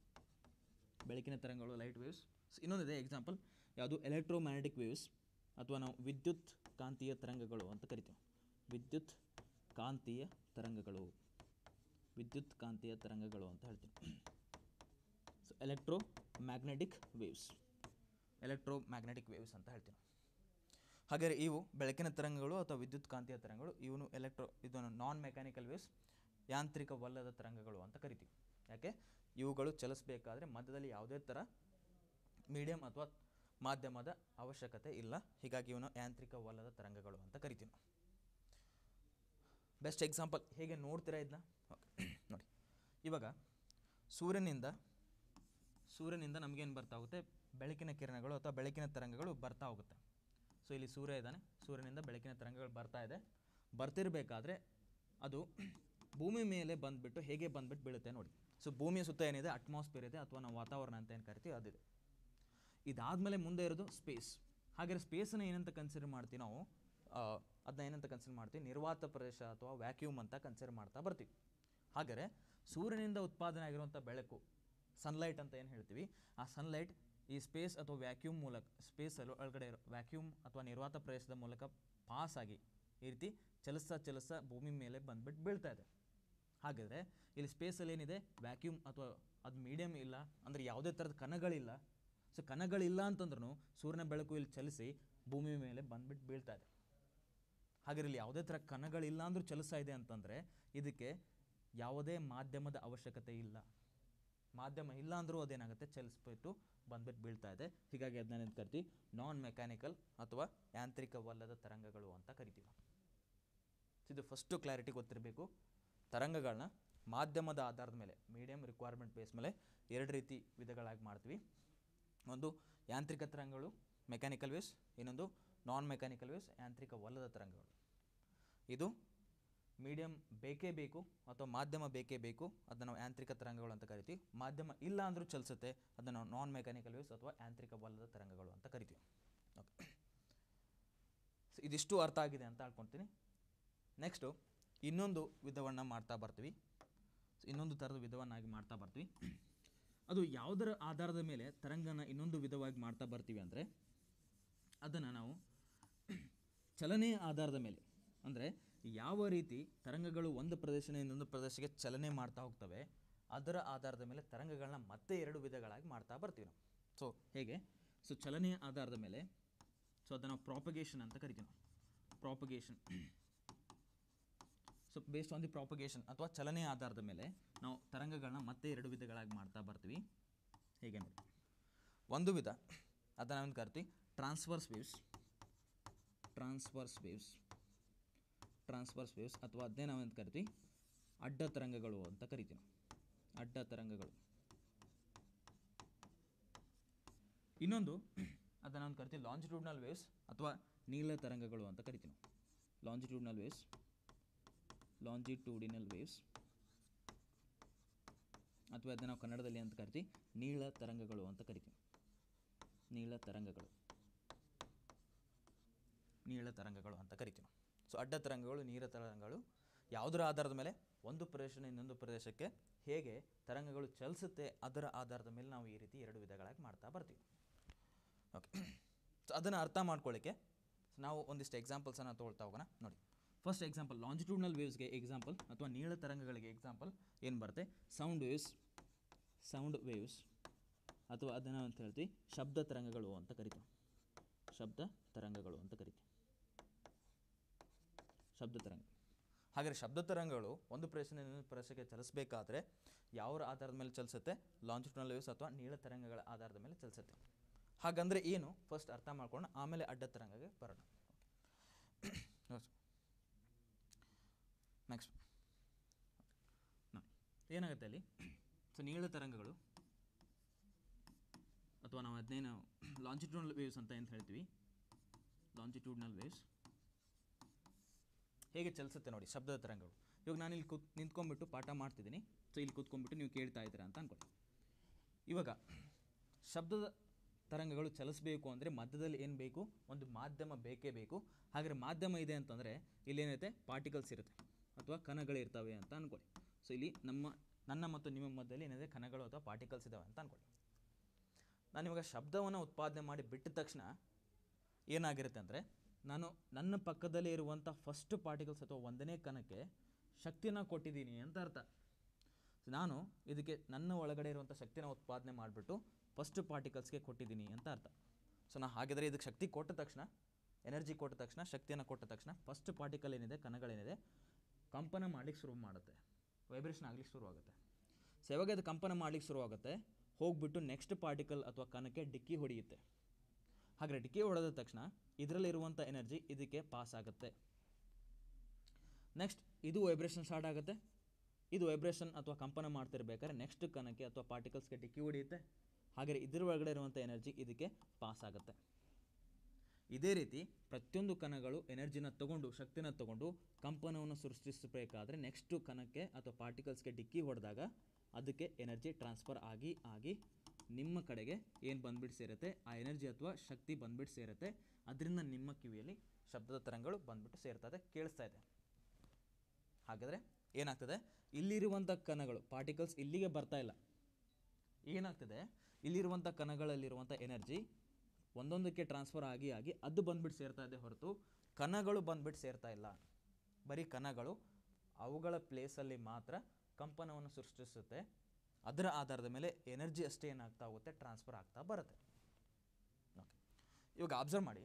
S1: ಬೆಳಕಿನ ತರಂಗಗಳು ಲೈಟ್ ವೇವ್ಸ್ ಇನ್ನೊಂದಿದೆ ಎಕ್ಸಾಂಪಲ್ ಯಾವುದು ಎಲೆಕ್ಟ್ರೋಮ್ಯಾಗ್ನೆಟಿಕ್ ವೇವ್ಸ್ ಅಥವಾ ನಾವು ವಿದ್ಯುತ್ ಕಾಂತೀಯ ತರಂಗಗಳು ಅಂತ ಕರಿತೀವಿ ವಿದ್ಯುತ್ ಕಾಂತೀಯ ತರಂಗಗಳು ವಿದ್ಯುತ್ ಕಾಂತೀಯ ತರಂಗಗಳು ಅಂತ ಹೇಳ್ತೀವಿ so electromagnetic waves electromagnetic waves ಅಂತ ಹೇಳ್ತೀವಿ ಹಾಗಾದರೆ ಇವು ಬೆಳಕಿನ ತರಂಗಗಳು ಅಥವಾ ವಿದ್ಯುತ್ ಕಾಂತೀಯ ತರಂಗಗಳು ಇವನು ಎಲೆಕ್ಟ್ರೋ ಇದನ್ನು ನಾನ್ ಮೆಕ್ಯಾನಿಕಲ್ ವೇವ್ಸ್ ಯಾಂತ್ರಿಕವಲ್ಲದ ತರಂಗಗಳು ಅಂತ ಕರಿತೀವಿ ಯಾಕೆ ಇವುಗಳು ಚಲಿಸಬೇಕಾದ್ರೆ ಮಧ್ಯದಲ್ಲಿ ಯಾವುದೇ ಥರ ಮೀಡಿಯಂ ಅಥವಾ ಮಾಧ್ಯಮದ ಅವಶ್ಯಕತೆ ಇಲ್ಲ ಹೀಗಾಗಿ ಇವನು ಯಾಂತ್ರಿಕವಲ್ಲದ ತರಂಗಗಳು ಅಂತ ಕರಿತೀವಿ ನಾವು ಬೆಸ್ಟ್ ಎಕ್ಸಾಂಪಲ್ ಹೇಗೆ ನೋಡ್ತೀರಾ ಇದನ್ನ ಓಕೆ ನೋಡಿ ಇವಾಗ ಸೂರ್ಯನಿಂದ ಸೂರ್ಯನಿಂದ ನಮಗೇನು ಬರ್ತಾ ಹೋಗುತ್ತೆ ಬೆಳಕಿನ ಕಿರಣಗಳು ಅಥವಾ ಬೆಳಕಿನ ತರಂಗಗಳು ಬರ್ತಾ ಹೋಗುತ್ತೆ ಸೊ ಇಲ್ಲಿ ಸೂರ್ಯ ಇದ್ದಾನೆ ಸೂರ್ಯನಿಂದ ಬೆಳಕಿನ ತರಂಗಗಳು ಬರ್ತಾ ಇದೆ ಬರ್ತಿರಬೇಕಾದ್ರೆ ಅದು ಭೂಮಿ ಮೇಲೆ ಬಂದುಬಿಟ್ಟು ಹೇಗೆ ಬಂದುಬಿಟ್ಟು ಬೀಳುತ್ತೆ ನೋಡಿ ಸೊ ಭೂಮಿಯ ಸುತ್ತ ಏನಿದೆ ಅಟ್ಮಾಸ್ಫಿಯರ್ ಇದೆ ಅಥವಾ ನಾವು ವಾತಾವರಣ ಅಂತ ಏನು ಕರಿತೀವಿ ಅದಿದೆ ಇದಾದಮೇಲೆ ಮುಂದೆ ಇರೋದು ಸ್ಪೇಸ್ ಹಾಗಾದ್ರೆ ಸ್ಪೇಸನ್ನು ಏನಂತ ಕನ್ಸಿಡರ್ ಮಾಡ್ತೀವಿ ನಾವು ಅದನ್ನ ಏನಂತ ಕನ್ಸಿಡರ್ ಮಾಡ್ತೀವಿ ನಿರ್ವಾತ ಪ್ರದೇಶ ಅಥವಾ ವ್ಯಾಕ್ಯೂಮ್ ಅಂತ ಕನ್ಸಿಡರ್ ಮಾಡ್ತಾ ಬರ್ತೀವಿ ಹಾಗಾದರೆ ಸೂರ್ಯನಿಂದ ಉತ್ಪಾದನೆ ಆಗಿರುವಂಥ ಬೆಳಕು ಸನ್ಲೈಟ್ ಅಂತ ಏನು ಹೇಳ್ತೀವಿ ಆ ಸನ್ಲೈಟ್ ಈ ಸ್ಪೇಸ್ ಅಥವಾ ವ್ಯಾಕ್ಯೂಮ್ ಮೂಲಕ ಸ್ಪೇಸಲ್ಲಿ ಒಳಗಡೆ ಇರೋ ವ್ಯಾಕ್ಯೂಮ್ ಅಥವಾ ನಿರ್ವಾತ ಪ್ರದೇಶದ ಮೂಲಕ ಪಾಸ್ ಆಗಿ ಈ ರೀತಿ ಚಲಿಸ್ತಾ ಚಲಿಸ್ತಾ ಭೂಮಿ ಮೇಲೆ ಬಂದ್ಬಿಟ್ಟು ಬೀಳ್ತಾ ಇದೆ ಹಾಗಾದರೆ ಇಲ್ಲಿ ಸ್ಪೇಸಲ್ಲಿ ಏನಿದೆ ವ್ಯಾಕ್ಯೂಮ್ ಅಥವಾ ಅದು ಮೀಡಿಯಮ್ ಇಲ್ಲ ಅಂದರೆ ಯಾವುದೇ ಥರದ ಕಣಗಳಿಲ್ಲ ಸೊ ಕಣಗಳಿಲ್ಲ ಅಂತಂದ್ರೂ ಸೂರ್ಯನ ಬೆಳಕು ಇಲ್ಲಿ ಚಲಿಸಿ ಭೂಮಿ ಮೇಲೆ ಬಂದ್ಬಿಟ್ಟು ಬೀಳ್ತಾ ಇದೆ ಹಾಗಾದ್ರೆ ಇಲ್ಲಿ ಯಾವುದೇ ಥರ ಕಣಗಳಿಲ್ಲ ಅಂದರೂ ಚಲಿಸ್ತಾ ಇದೆ ಅಂತಂದರೆ ಇದಕ್ಕೆ ಯಾವುದೇ ಮಾಧ್ಯಮದ ಅವಶ್ಯಕತೆ ಇಲ್ಲ ಮಾಧ್ಯಮ ಇಲ್ಲ ಅಂದರೂ ಅದೇನಾಗುತ್ತೆ ಚಲಿಸ್ಬಿಟ್ಟು ಬಂದ್ಬಿಟ್ಟು ಬೀಳ್ತಾ ಇದೆ ಹೀಗಾಗಿ ಅದನ್ನ ಏನು ಕರಿತೀವಿ ನಾನ್ ಮೆಕ್ಯಾನಿಕಲ್ ಅಥವಾ ಯಾಂತ್ರಿಕವಲ್ಲದ ತರಂಗಗಳು ಅಂತ ಕರಿತೀವಿ ಇದು ಫಸ್ಟು ಕ್ಲಾರಿಟಿ ಗೊತ್ತಿರಬೇಕು ತರಂಗಗಳನ್ನ ಮಾಧ್ಯಮದ ಆಧಾರದ ಮೇಲೆ ಮೀಡಿಯಮ್ ರಿಕ್ವೈರ್ಮೆಂಟ್ ಬೇಸ್ ಮೇಲೆ ಎರಡು ರೀತಿ ವಿಧಗಳಾಗಿ ಮಾಡ್ತೀವಿ ಒಂದು ಯಾಂತ್ರಿಕ ತರಂಗಗಳು ಮೆಕ್ಯಾನಿಕಲ್ ವೇವ್ಸ್ ಇನ್ನೊಂದು ನಾನ್ ಮೆಕ್ಯಾನಿಕಲ್ ವೇವ್ಸ್ ಯಾಂತ್ರಿಕವಲ್ಲದ ತರಂಗಗಳು ಇದು ಮೀಡಿಯಮ್ ಬೇಕೇ ಬೇಕು ಅಥವಾ ಮಾಧ್ಯಮ ಬೇಕೇ ಬೇಕು ಅದನ್ನು ನಾವು ಯಾಂತ್ರಿಕ ತರಂಗಗಳು ಅಂತ ಕರಿತೀವಿ ಮಾಧ್ಯಮ ಇಲ್ಲ ಅಂದರೂ ಚಲಿಸುತ್ತೆ ಅದನ್ನು ನಾವು ನಾನ್ ಮೆಕ್ಯಾನಿಕಲ್ ವೇವ್ಸ್ ಅಥವಾ ಯಾಂತ್ರಿಕವಲ್ಲದ ತರಂಗಗಳು ಅಂತ ಕರಿತೀವಿ ಓಕೆ ಸೊ ಇದಿಷ್ಟು ಅರ್ಥ ಆಗಿದೆ ಅಂತ ಹೇಳ್ಕೊತೀನಿ ನೆಕ್ಸ್ಟು ಇನ್ನೊಂದು ವಿಧವನ್ನು ಮಾಡ್ತಾ ಬರ್ತೀವಿ ಸೊ ಇನ್ನೊಂದು ಥರದ ವಿಧವನ್ನಾಗಿ ಮಾಡ್ತಾ ಬರ್ತೀವಿ ಅದು ಯಾವುದರ ಆಧಾರದ ಮೇಲೆ ತರಂಗನ ಇನ್ನೊಂದು ವಿಧವಾಗಿ ಮಾಡ್ತಾ ಬರ್ತೀವಿ ಅಂದರೆ ಅದನ್ನು ನಾವು ಚಲನೆಯ ಆಧಾರದ ಮೇಲೆ ಅಂದರೆ ಯಾವ ರೀತಿ ತರಂಗಗಳು ಒಂದು ಪ್ರದೇಶದಿಂದ ಇನ್ನೊಂದು ಪ್ರದೇಶಕ್ಕೆ ಚಲನೆ ಮಾಡ್ತಾ ಹೋಗ್ತವೆ ಅದರ ಆಧಾರದ ಮೇಲೆ ತರಂಗಗಳನ್ನ ಮತ್ತೆ ಎರಡು ವಿಧಗಳಾಗಿ ಮಾಡ್ತಾ ಬರ್ತೀವಿ ನಾವು ಸೊ ಹೇಗೆ ಸೊ ಚಲನೆಯ ಆಧಾರದ ಮೇಲೆ ಸೊ ಅದನ್ನು ನಾವು ಪ್ರಾಪಗೇಷನ್ ಅಂತ ಕರಿತೀವಿ ನಾವು propagation so based on the propagation ಅಥವಾ ಚಲನೆಯ ಆಧಾರದ ಮೇಲೆ ನಾವು ತರಂಗಗಳನ್ನ ಮತ್ತೆ ಎರಡು ವಿಧಗಳಾಗಿ ಮಾಡ್ತಾ ಬರ್ತೀವಿ ಹೇಗೆ ನೋಡಿ ಒಂದು ವಿಧ ಅದನ್ನು ನಾವೇನು ಕರಿತೀವಿ transverse waves transverse waves transverse waves ಅಥವಾ ಅದನ್ನೇ ನಾವೇನು ಕರಿತೀವಿ ಅಡ್ಡ ತರಂಗಗಳು ಅಂತ ಕರಿತೀವಿ ನಾವು ಅಡ್ಡ ತರಂಗಗಳು ಇನ್ನೊಂದು ಅದನ್ನು ನಾವು ಕರಿತೀವಿ ಲಾಂಜಿಟ್ಯೂಡ್ನಲ್ ವೇವ್ಸ್ ಅಥವಾ ನೀಳ ತರಂಗಗಳು ಅಂತ ಕರಿತೀವಿ ನಾವು ಲಾಂಜಿಟ್ಯೂಡ್ನಲ್ ವೇವ್ಸ್ ಲಾಂಜಿಟ್ಯೂಡಿನಲ್ ವೇವ್ಸ್ ಅಥವಾ ಅದನ್ನು ನಾವು ಕನ್ನಡದಲ್ಲಿ ಅಂತ ಕರಿತೀವಿ ನೀಳ ತರಂಗಗಳು ಅಂತ ಕರಿತೀವಿ ನೀಳ ತರಂಗಗಳು ನೀಳ ತರಂಗಗಳು ಅಂತ ಕರಿತೀವಿ ಸೊ ಅಡ್ಡ ತರಂಗಗಳು ನೀರ ತರಂಗಗಳು ಯಾವುದರ ಆಧಾರದ ಮೇಲೆ ಒಂದು ಪ್ರದೇಶದಿಂದ ಇನ್ನೊಂದು ಪ್ರದೇಶಕ್ಕೆ ಹೇಗೆ ತರಂಗಗಳು ಚಲಿಸುತ್ತೆ ಅದರ ಆಧಾರದ ಮೇಲೆ ನಾವು ಈ ರೀತಿ ಎರಡು ವಿಧಗಳಾಗಿ ಮಾಡ್ತಾ ಬರ್ತೀವಿ ಓಕೆ ಸೊ ಅದನ್ನು ಅರ್ಥ ಮಾಡ್ಕೊಳ್ಳಿಕ್ಕೆ ನಾವು ಒಂದಿಷ್ಟು ಎಕ್ಸಾಂಪಲ್ಸನ್ನು ತೊಗೊಳ್ತಾ ಹೋಗೋಣ ನೋಡಿ ಫಸ್ಟ್ ಎಕ್ಸಾಂಪಲ್ ಲಾಂಜಿಟ್ಯೂಡ್ನಲ್ ವೇವ್ಸ್ಗೆ ಎಕ್ಸಾಂಪಲ್ ಅಥವಾ ನೀಳ ತರಂಗಗಳಿಗೆ ಎಕ್ಸಾಂಪಲ್ ಏನು ಬರುತ್ತೆ ಸೌಂಡ್ ವೇವ್ಸ್ ಸೌಂಡ್ ವೇವ್ಸ್ ಅಥವಾ ಅದನ್ನು ಅಂತ ಹೇಳ್ತೀವಿ ಶಬ್ದ ತರಂಗಗಳು ಅಂತ ಕರಿತೀವಿ ಶಬ್ದ ತರಂಗಗಳು ಅಂತ ಕರಿತೀವಿ ಶಬ್ದ ತರಂಗ ಹಾಗಾದರೆ ಶಬ್ದ ತರಂಗಗಳು ಒಂದು ಪ್ರದೇಶದಿಂದ ಇನ್ನೊಂದು ಪ್ರದೇಶಕ್ಕೆ ಚಲಿಸಬೇಕಾದ್ರೆ ಯಾವ ಆಧಾರದ ಮೇಲೆ ಚಲಿಸುತ್ತೆ ಲಾಂಜಿಟ್ಯೂಡ್ನಲ್ ವೇವ್ಸ್ ಅಥವಾ ನೀಳ ತರಂಗಗಳ ಆಧಾರದ ಮೇಲೆ ಚಲಿಸುತ್ತೆ ಹಾಗಂದರೆ ಏನು ಫಸ್ಟ್ ಅರ್ಥ ಮಾಡ್ಕೊಂಡು ಆಮೇಲೆ ಅಡ್ಡ ತರಂಗಗೆ ಬರೋಣ ನೆಕ್ಸ್ಟ್ ನೋಡಿ ಏನಾಗುತ್ತೆ ಅಲ್ಲಿ ಸೊ ನೀಳ ತರಂಗಗಳು ಅಥವಾ ನಾವು ಅದನ್ನೇನು ಲಾಂಜಿಟ್ಯೂಡ್ನಲ್ ವೇವ್ಸ್ ಅಂತ ಏನು ಹೇಳ್ತೀವಿ ಲಾಂಜಿಟ್ಯೂಡ್ನಲ್ ವೇವ್ಸ್ ಹೇಗೆ ಚಲಿಸುತ್ತೆ ನೋಡಿ ಶಬ್ದದ ತರಂಗಗಳು ಇವಾಗ ನಾನು ಇಲ್ಲಿ ಕೂತ್ ನಿಂತ್ಕೊಂಡ್ಬಿಟ್ಟು ಪಾಠ ಮಾಡ್ತಿದ್ದೀನಿ ಸೊ ಇಲ್ಲಿ ಕೂತ್ಕೊಂಡ್ಬಿಟ್ಟು ನೀವು ಕೇಳ್ತಾ ಇದ್ದೀರಾ ಅಂತ ಅನ್ಕೊಳ್ಳಿ ಇವಾಗ ಶಬ್ದದ ತರಂಗಗಳು ಚಲಿಸಬೇಕು ಅಂದರೆ ಮಧ್ಯದಲ್ಲಿ ಏನು ಬೇಕು ಒಂದು ಮಾಧ್ಯಮ ಬೇಕೇ ಬೇಕು ಹಾಗಾದರೆ ಮಾಧ್ಯಮ ಇದೆ ಅಂತಂದರೆ ಇಲ್ಲೇನೈತೆ ಪಾರ್ಟಿಕಲ್ಸ್ ಇರುತ್ತೆ ಅಥವಾ ಕಣಗಳಿರ್ತವೆ ಅಂತ ಅಂದ್ಕೊಳ್ಳಿ ಸೊ ಇಲ್ಲಿ ನಮ್ಮ ನನ್ನ ಮತ್ತು ನಿಮ್ಮ ಮಧ್ಯದಲ್ಲಿ ಏನಿದೆ ಕಣಗಳು ಅಥವಾ ಪಾರ್ಟಿಕಲ್ಸ್ ಇದ್ದಾವೆ ಅಂತ ಅಂದ್ಕೊಳ್ಳಿ ನಾನು ಇವಾಗ ಶಬ್ದವನ್ನು ಉತ್ಪಾದನೆ ಮಾಡಿ ಬಿಟ್ಟ ತಕ್ಷಣ ಏನಾಗಿರುತ್ತೆ ಅಂದರೆ ನಾನು ನನ್ನ ಪಕ್ಕದಲ್ಲೇ ಇರುವಂಥ ಫಸ್ಟ್ ಪಾರ್ಟಿಕಲ್ಸ್ ಅಥವಾ ಒಂದನೇ ಕಣಕ್ಕೆ ಶಕ್ತಿನ ಕೊಟ್ಟಿದ್ದೀನಿ ಅಂತ ಅರ್ಥ ನಾನು ಇದಕ್ಕೆ ನನ್ನ ಒಳಗಡೆ ಇರುವಂಥ ಶಕ್ತಿನ ಉತ್ಪಾದನೆ ಮಾಡಿಬಿಟ್ಟು ಫಸ್ಟ್ ಪಾರ್ಟಿಕಲ್ಸ್ಗೆ ಕೊಟ್ಟಿದ್ದೀನಿ ಅಂತ ಅರ್ಥ ಸೊ ನಾ ಹಾಗಿದ್ರೆ ಇದಕ್ಕೆ ಶಕ್ತಿ ಕೊಟ್ಟ ತಕ್ಷಣ ಎನರ್ಜಿ ಕೊಟ್ಟ ತಕ್ಷಣ ಶಕ್ತಿಯನ್ನು ಕೊಟ್ಟ ತಕ್ಷಣ ಫಸ್ಟ್ ಪಾರ್ಟಿಕಲ್ ಏನಿದೆ ಕಣಗಳೇನಿದೆ ಕಂಪನ ಮಾಡ್ಲಿಕ್ಕೆ ಶುರು ಮಾಡುತ್ತೆ ವೈಬ್ರೇಷನ್ ಆಗ್ಲಿಕ್ಕೆ ಶುರುವಾಗುತ್ತೆ ಸೊ ಯಾವಾಗ ಅದು ಕಂಪನ ಮಾಡ್ಲಿಕ್ಕೆ ಶುರುವಾಗುತ್ತೆ ಹೋಗ್ಬಿಟ್ಟು ನೆಕ್ಸ್ಟ್ ಪಾರ್ಟಿಕಲ್ ಅಥವಾ ಕಣಕ್ಕೆ ಡಿಕ್ಕಿ ಹೊಡೆಯುತ್ತೆ ಹಾಗಾದ್ರೆ ಡಿಕ್ಕಿ ಹೊಡೆದ ತಕ್ಷಣ ಇದರಲ್ಲಿರುವಂಥ ಎನರ್ಜಿ ಇದಕ್ಕೆ ಪಾಸ್ ಆಗುತ್ತೆ ನೆಕ್ಸ್ಟ್ ಇದು ವೈಬ್ರೇಷನ್ ಸ್ಟಾರ್ಟ್ ಆಗುತ್ತೆ ಇದು ವೈಬ್ರೇಷನ್ ಅಥವಾ ಕಂಪನ ಮಾಡ್ತಿರ್ಬೇಕಾದ್ರೆ ನೆಕ್ಸ್ಟ್ ಕಣಕ್ಕೆ ಅಥವಾ ಪಾರ್ಟಿಕಲ್ಸ್ಗೆ ಡಿಕ್ಕಿ ಹೊಡೆಯುತ್ತೆ ಹಾಗೆ ಇದರ ಒಳಗಡೆ ಇರುವಂಥ ಎನರ್ಜಿ ಇದಕ್ಕೆ ಪಾಸ್ ಆಗುತ್ತೆ ಇದೇ ರೀತಿ ಪ್ರತಿಯೊಂದು ಕಣಗಳು ಎನರ್ಜಿನ ತಗೊಂಡು ಶಕ್ತಿನ ತಗೊಂಡು ಕಂಪನವನ್ನು ಸೃಷ್ಟಿಸಬೇಕಾದ್ರೆ ನೆಕ್ಸ್ಟ್ ಕಣಕ್ಕೆ ಅಥವಾ ಪಾರ್ಟಿಕಲ್ಸ್ಗೆ ಡಿಕ್ಕಿ ಹೊಡೆದಾಗ ಅದಕ್ಕೆ ಎನರ್ಜಿ ಟ್ರಾನ್ಸ್ಫರ್ ಆಗಿ ಆಗಿ ನಿಮ್ಮ ಕಡೆಗೆ ಏನು ಬಂದ್ಬಿಟ್ಟು ಸೇರುತ್ತೆ ಆ ಎನರ್ಜಿ ಅಥವಾ ಶಕ್ತಿ ಬಂದ್ಬಿಟ್ಟು ಸೇರುತ್ತೆ ಅದರಿಂದ ನಿಮ್ಮ ಕಿವಿಯಲ್ಲಿ ಶಬ್ದದ ತರಂಗಗಳು ಬಂದ್ಬಿಟ್ಟು ಸೇರ್ತದೆ ಕೇಳಿಸ್ತಾ ಇದೆ ಹಾಗಾದರೆ ಏನಾಗ್ತದೆ ಇಲ್ಲಿರುವಂಥ ಕಣಗಳು ಪಾರ್ಟಿಕಲ್ಸ್ ಇಲ್ಲಿಗೆ ಬರ್ತಾ ಇಲ್ಲ ಏನಾಗ್ತದೆ ಇಲ್ಲಿರುವಂಥ ಕಣಗಳಲ್ಲಿರುವಂಥ ಎನರ್ಜಿ ಒಂದೊಂದಕ್ಕೆ ಟ್ರಾನ್ಸ್ಫರ್ ಆಗಿ ಆಗಿ ಅದು ಬಂದ್ಬಿಟ್ಟು ಸೇರ್ತಾ ಇದೆ ಹೊರತು ಕಣಗಳು ಬಂದ್ಬಿಟ್ಟು ಸೇರ್ತಾ ಇಲ್ಲ ಬರೀ ಕಣಗಳು ಅವುಗಳ ಪ್ಲೇಸಲ್ಲಿ ಮಾತ್ರ ಕಂಪನವನ್ನು ಸೃಷ್ಟಿಸುತ್ತೆ ಅದರ ಆಧಾರದ ಮೇಲೆ ಎನರ್ಜಿ ಅಷ್ಟೇ ಏನಾಗ್ತಾ ಹೋಗುತ್ತೆ ಟ್ರಾನ್ಸ್ಫರ್ ಆಗ್ತಾ ಬರುತ್ತೆ ಓಕೆ ಇವಾಗ ಅಬ್ಸರ್ವ್ ಮಾಡಿ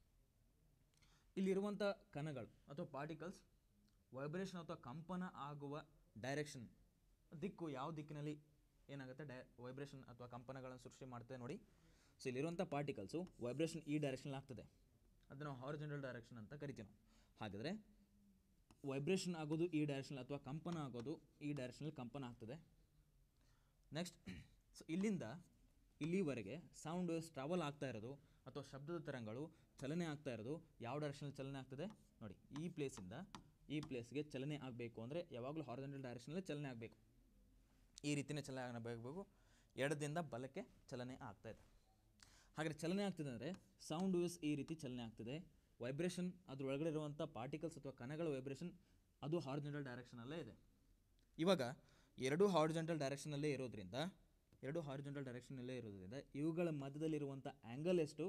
S1: ಇಲ್ಲಿರುವಂಥ ಕಣಗಳು ಅಥವಾ ಪಾರ್ಟಿಕಲ್ಸ್ ವೈಬ್ರೇಷನ್ ಅಥವಾ ಕಂಪನ ಆಗುವ ಡೈರೆಕ್ಷನ್ ದಿಕ್ಕು ಯಾವ ದಿಕ್ಕಿನಲ್ಲಿ ಏನಾಗುತ್ತೆ ಡೈ ವೈಬ್ರೇಷನ್ ಅಥವಾ ಕಂಪನಗಳನ್ನು ಸೃಷ್ಟಿ ಮಾಡ್ತದೆ ನೋಡಿ ಸೊ ಇಲ್ಲಿರುವಂಥ ಪಾರ್ಟಿಕಲ್ಸು ವೈಬ್ರೇಷನ್ ಈ ಡೈರೆಕ್ಷನ್ ಆಗ್ತದೆ ಅದನ್ನು ನಾವು ಹಾರಿಜೆಂಟಲ್ ಡೈರೆಕ್ಷನ್ ಅಂತ ಕರಿತೀವಿ ನಾವು ಹಾಗಾದರೆ ವೈಬ್ರೇಷನ್ ಆಗೋದು ಈ ಡೈರೆಕ್ಷನ್ ಅಥವಾ ಕಂಪನ ಆಗೋದು ಈ ಡೈರೆಕ್ಷನಲ್ಲಿ ಕಂಪನ ಆಗ್ತದೆ ನೆಕ್ಸ್ಟ್ ಸೊ ಇಲ್ಲಿಂದ ಇಲ್ಲಿವರೆಗೆ ಸೌಂಡ್ ವೇವ್ಸ್ ಟ್ರಾವೆಲ್ ಆಗ್ತಾ ಇರೋದು ಅಥವಾ ಶಬ್ದದ ತರಂಗಳು ಚಲನೆ ಆಗ್ತಾ ಇರೋದು ಯಾವ ಡೈರೆಕ್ಷನಲ್ಲಿ ಚಲನೆ ಆಗ್ತದೆ ನೋಡಿ ಈ ಪ್ಲೇಸಿಂದ ಈ ಪ್ಲೇಸ್ಗೆ ಚಲನೆ ಆಗಬೇಕು ಅಂದರೆ ಯಾವಾಗಲೂ ಹಾರಿಜೆಂಟಲ್ ಡೈರೆಕ್ಷನಲ್ಲಿ ಚಲನೆ ಆಗಬೇಕು ಈ ರೀತಿಯೇ ಚಲನೆ ಆಗಬೇಕು ಎಡದಿಂದ ಬಲಕ್ಕೆ ಚಲನೆ ಆಗ್ತಾ ಇದೆ ಹಾಗಾದ್ರೆ ಚಲನೆ ಆಗ್ತಿದೆ ಅಂದರೆ ಸೌಂಡ್ ವೇವ್ಸ್ ಈ ರೀತಿ ಚಲನೆ ಆಗ್ತಿದೆ ವೈಬ್ರೇಷನ್ ಅದ್ರ ಒಳಗಡೆ ಇರುವಂಥ ಪಾರ್ಟಿಕಲ್ಸ್ ಅಥವಾ ಕಣಗಳ ವೈಬ್ರೇಷನ್ ಅದು ಹಾರಿಜೆಂಟಲ್ ಡೈರೆಕ್ಷನಲ್ಲೇ ಇದೆ ಇವಾಗ ಎರಡು ಹಾರಿಜೆಂಟಲ್ ಡೈರೆಕ್ಷನಲ್ಲೇ ಇರೋದ್ರಿಂದ ಎರಡು ಹಾರಿಜೆಂಟಲ್ ಡೈರೆಕ್ಷನಲ್ಲೇ ಇರೋದ್ರಿಂದ ಇವುಗಳ ಮಧ್ಯದಲ್ಲಿರುವಂಥ ಆ್ಯಂಗಲ್ ಎಷ್ಟು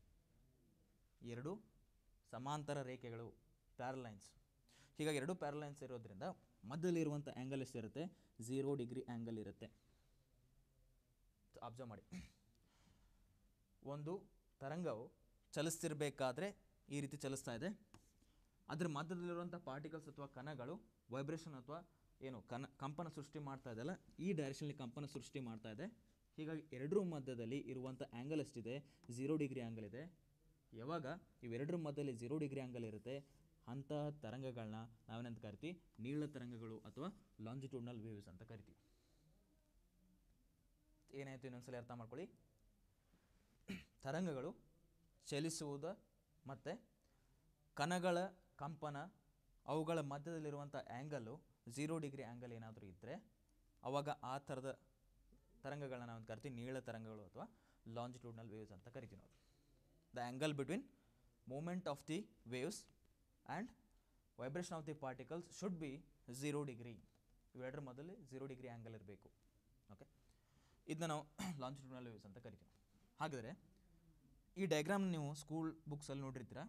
S1: ಎರಡು ಸಮಾಂತರ ರೇಖೆಗಳು ಪ್ಯಾರಲೈನ್ಸ್ ಹೀಗಾಗಿ ಎರಡು ಪ್ಯಾರಲೈನ್ಸ್ ಇರೋದ್ರಿಂದ ಮಧ್ಯದಲ್ಲಿರುವಂಥ ಆ್ಯಂಗಲ್ ಎಷ್ಟಿರುತ್ತೆ ಝೀರೋ ಡಿಗ್ರಿ ಆ್ಯಂಗಲ್ ಇರುತ್ತೆ ಅಬ್ಸರ್ವ್ ಮಾಡಿ ಒಂದು ತರಂಗವು ಚಲಿಸ್ತಿರ್ಬೇಕಾದ್ರೆ ಈ ರೀತಿ ಚಲಿಸ್ತಾ ಇದೆ ಅದ್ರ ಮಧ್ಯದಲ್ಲಿರುವಂಥ ಪಾರ್ಟಿಕಲ್ಸ್ ಅಥವಾ ಕಣಗಳು ವೈಬ್ರೇಷನ್ ಅಥವಾ ಏನು ಕನ ಕಂಪನ ಸೃಷ್ಟಿ ಮಾಡ್ತಾ ಇದೆಯಲ್ಲ ಈ ಡೈರೆಕ್ಷನಲ್ಲಿ ಕಂಪನ ಸೃಷ್ಟಿ ಮಾಡ್ತಾ ಇದೆ ಹೀಗಾಗಿ ಎರಡರ ಮಧ್ಯದಲ್ಲಿ ಇರುವಂಥ ಆ್ಯಂಗಲ್ ಎಷ್ಟಿದೆ ಝೀರೋ ಡಿಗ್ರಿ ಆ್ಯಂಗಲ್ ಇದೆ ಯಾವಾಗ ಇವೆರಡರ ಮಧ್ಯದಲ್ಲಿ ಝೀರೋ ಡಿಗ್ರಿ ಆ್ಯಂಗಲ್ ಇರುತ್ತೆ ಅಂತಹ ತರಂಗಗಳನ್ನ ನಾವೇನಂತ ಕರಿತೀವಿ ನೀಳ ತರಂಗಗಳು ಅಥವಾ ಲಾಂಜಿಟ್ಯೂಡ್ನಲ್ ವೇವ್ಸ್ ಅಂತ ಕರಿತೀವಿ ಏನಾಯಿತು ಇನ್ನೊಂದ್ಸಲ ಅರ್ಥ ಮಾಡ್ಕೊಳ್ಳಿ ತರಂಗಗಳು ಚಲಿಸುವುದು ಮತ್ತು ಕಣಗಳ ಕಂಪನ ಅವುಗಳ ಮಧ್ಯದಲ್ಲಿರುವಂಥ ಆ್ಯಂಗಲ್ಲು ಝೀರೋ ಡಿಗ್ರಿ ಆ್ಯಂಗಲ್ ಏನಾದರೂ ಇದ್ದರೆ ಅವಾಗ ಆ ಥರದ ತರಂಗಗಳನ್ನ ನಾವು ಕರಿತೀವಿ ನೀಳ ತರಂಗಗಳು ಅಥವಾ ಲಾಂಜಿಟ್ಯೂಡ್ನಲ್ ವೇವ್ಸ್ ಅಂತ ಕರಿತೀವಿ ನಾವು the angle between moment of the waves and vibration of the particles should be zero degree ಇವೆರಡರ ಮೊದಲು ಝೀರೋ ಡಿಗ್ರಿ ಆ್ಯಂಗಲ್ ಇರಬೇಕು ಓಕೆ ಇದನ್ನ ನಾವು ಲಾಂಜಿಟ್ಯೂಡ್ನಲ್ ವೇವ್ಸ್ ಅಂತ ಕರಿತೀವಿ ಹಾಗಾದರೆ ಈ ಡಯಾಗ್ರಾಮ್ ನೀವು ಸ್ಕೂಲ್ ಬುಕ್ಸಲ್ಲಿ ನೋಡಿರ್ತೀರ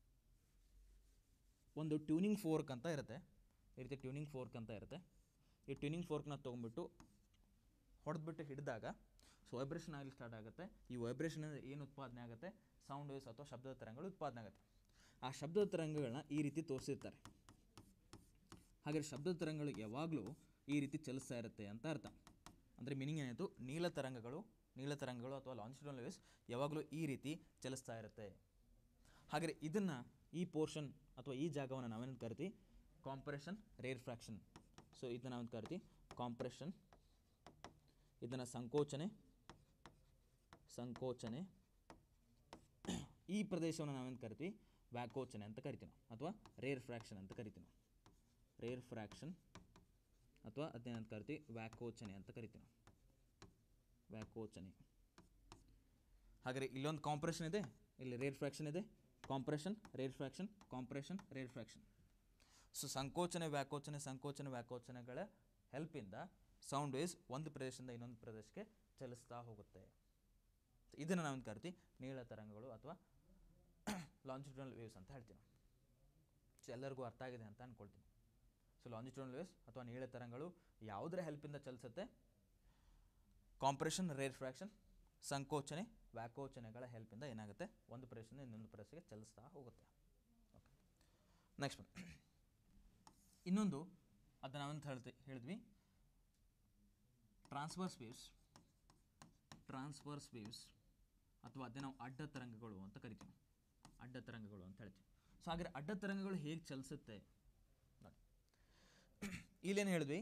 S1: ಒಂದು ಟ್ಯೂನಿಂಗ್ ಫೋರ್ಕ್ ಅಂತ ಇರುತ್ತೆ ಈ ರೀತಿ ಟ್ಯೂನಿಂಗ್ ಫೋರ್ಕ್ ಅಂತ ಇರುತ್ತೆ ಈ ಟ್ಯೂನಿಂಗ್ ಫೋರ್ಕ್ನ ತೊಗೊಂಬಿಟ್ಟು ಹೊಡೆದ್ಬಿಟ್ಟು ಹಿಡಿದಾಗ ಸೊ ವೈಬ್ರೇಷನ್ ಆಗಲಿ ಸ್ಟಾರ್ಟ್ ಆಗುತ್ತೆ ಈ ವೈಬ್ರೇಷನ್ ಏನು ಉತ್ಪಾದನೆ ಆಗುತ್ತೆ ಸೌಂಡ್ ವೇವ್ಸ್ ಅಥವಾ ಶಬ್ದದ ತರಂಗಗಳು ಉತ್ಪಾದನೆ ಆಗುತ್ತೆ ಆ ಶಬ್ದದ ತರಂಗಗಳನ್ನ ಈ ರೀತಿ ತೋರಿಸಿರ್ತಾರೆ ಹಾಗಾದರೆ ಶಬ್ದದ ತರಂಗಗಳು ಯಾವಾಗಲೂ ಈ ರೀತಿ ಚಲಿಸ್ತಾ ಇರುತ್ತೆ ಅಂತ ಅರ್ಥ ಅಂದರೆ ಮೀನಿಂಗ್ ಏನಾಯಿತು ನೀಲ ತರಂಗಗಳು ನೀಲ ತರಂಗಗಳು ಅಥವಾ ಲಾಂಜಿಟ್ಯೂಡಲ್ ವೇವ್ಸ್ ಯಾವಾಗಲೂ ಈ ರೀತಿ ಚಲಿಸ್ತಾ ಇರುತ್ತೆ ಹಾಗಾದರೆ ಇದನ್ನು ಈ ಪೋರ್ಷನ್ ಅಥವಾ ಈ ಜಾಗವನ್ನು ನಾವೇನು ಕರಿತೀವಿ ಕಾಂಪ್ರೆಷನ್ ರೇರ್ ಫ್ರಾಕ್ಷನ್ ಸೊ ಇದನ್ನು ನಾವೇನು ಕರಿತೀವಿ ಕಾಂಪ್ರೆಷನ್ ಇದನ್ನು ಸಂಕೋಚನೆ ಸಂಕೋಚನೆ ಈ ಪ್ರದೇಶವನ್ನು ನಾವೇನು ಕರಿತೀವಿ ವ್ಯಾಕೋಚನೆ ಅಂತ ಕರಿತೀವಿ ನಾವು ಅಥವಾ ರೇರ್ ಫ್ರಾಕ್ಷನ್ ಅಂತ ಕರಿತೀವಿ ನಾವು ರೇರ್ ಫ್ರಾಕ್ಷನ್ ಅಥವಾ ಅದನ್ನೇನಂತ ಕರಿತೀವಿ ವ್ಯಾಕೋಚನೆ ಅಂತ ಕರಿತೀವಿ ನಾವು ವ್ಯಾಕೋಚನೆ ಹಾಗಾದರೆ ಇಲ್ಲೊಂದು ಕಾಂಪ್ರೆಷನ್ ಇದೆ ಇಲ್ಲಿ ರೇರ್ ಫ್ರಾಕ್ಷನ್ ಇದೆ compression rarefaction compression rarefaction so ಸಂಕೋಚನೆ ವ್ಯಾಕೋಚನೆ ಸಂಕೋಚನೆ ವ್ಯಾಕೋಚನೆಗಳ ಹೆಲ್ಪಿಂದ ಸೌಂಡ್ ವೇವ್ಸ್ ಒಂದು ಪ್ರದೇಶದಿಂದ ಇನ್ನೊಂದು ಪ್ರದೇಶಕ್ಕೆ ಚಲಿಸ್ತಾ ಹೋಗುತ್ತೆ ಇದನ್ನು ನಾವು ಕರಿತೀವಿ ನೀಳ ತರಂಗಗಳು ಅಥವಾ ಲಾಂಜಿಟ್ಯೂಡಲ್ ವೇವ್ಸ್ ಅಂತ ಹೇಳ್ತೀವಿ ನಾವು ಸೊ ಎಲ್ಲರಿಗೂ ಅರ್ಥ ಆಗಿದೆ ಅಂತ ಅಂದ್ಕೊಳ್ತೀನಿ ಸೊ ಲಾಂಜಿಟ್ಯೂಡಲ್ ವೇವ್ಸ್ ಅಥವಾ ನೀಳ ತರಂಗಗಳು ಯಾವುದರ ಹೆಲ್ಪಿಂದ ಚಲಿಸುತ್ತೆ ಕಾಂಪ್ರೆಷನ್ ರೇರ್ ಫ್ರಾಕ್ಷನ್ ಸಂಕೋಚನೆ ವ್ಯಾಕೋಚನೆಗಳ ಹೆಲ್ಪಿಂದ ಏನಾಗುತ್ತೆ ಒಂದು ಪ್ರದೇಶದಿಂದ ಇನ್ನೊಂದು ಪ್ರದೇಶಕ್ಕೆ ಚಲಿಸ್ತಾ ಹೋಗುತ್ತೆ ಓಕೆ ನೆಕ್ಸ್ಟ್ ಒನ್ ಇನ್ನೊಂದು ಅದನ್ನು ನಾವಂತ ಹೇಳ್ತಿ ಹೇಳಿದ್ವಿ ಟ್ರಾನ್ಸ್ವರ್ಸ್ ವೇವ್ಸ್ ಟ್ರಾನ್ಸ್ವರ್ಸ್ ವೇವ್ಸ್ ಅಥವಾ ಅದೇ ನಾವು ಅಡ್ಡ ತರಂಗಗಳು ಅಂತ ಕರಿತೀವಿ ಅಡ್ಡ ತರಂಗಗಳು ಅಂತ ಹೇಳ್ತೀವಿ ಸೊ ಹಾಗಾದ್ರೆ ಅಡ್ಡ ತರಂಗಗಳು ಹೇಗೆ ಚಲಿಸುತ್ತೆ ನೋಡಿ ಇಲ್ಲೇನು ಹೇಳಿದ್ವಿ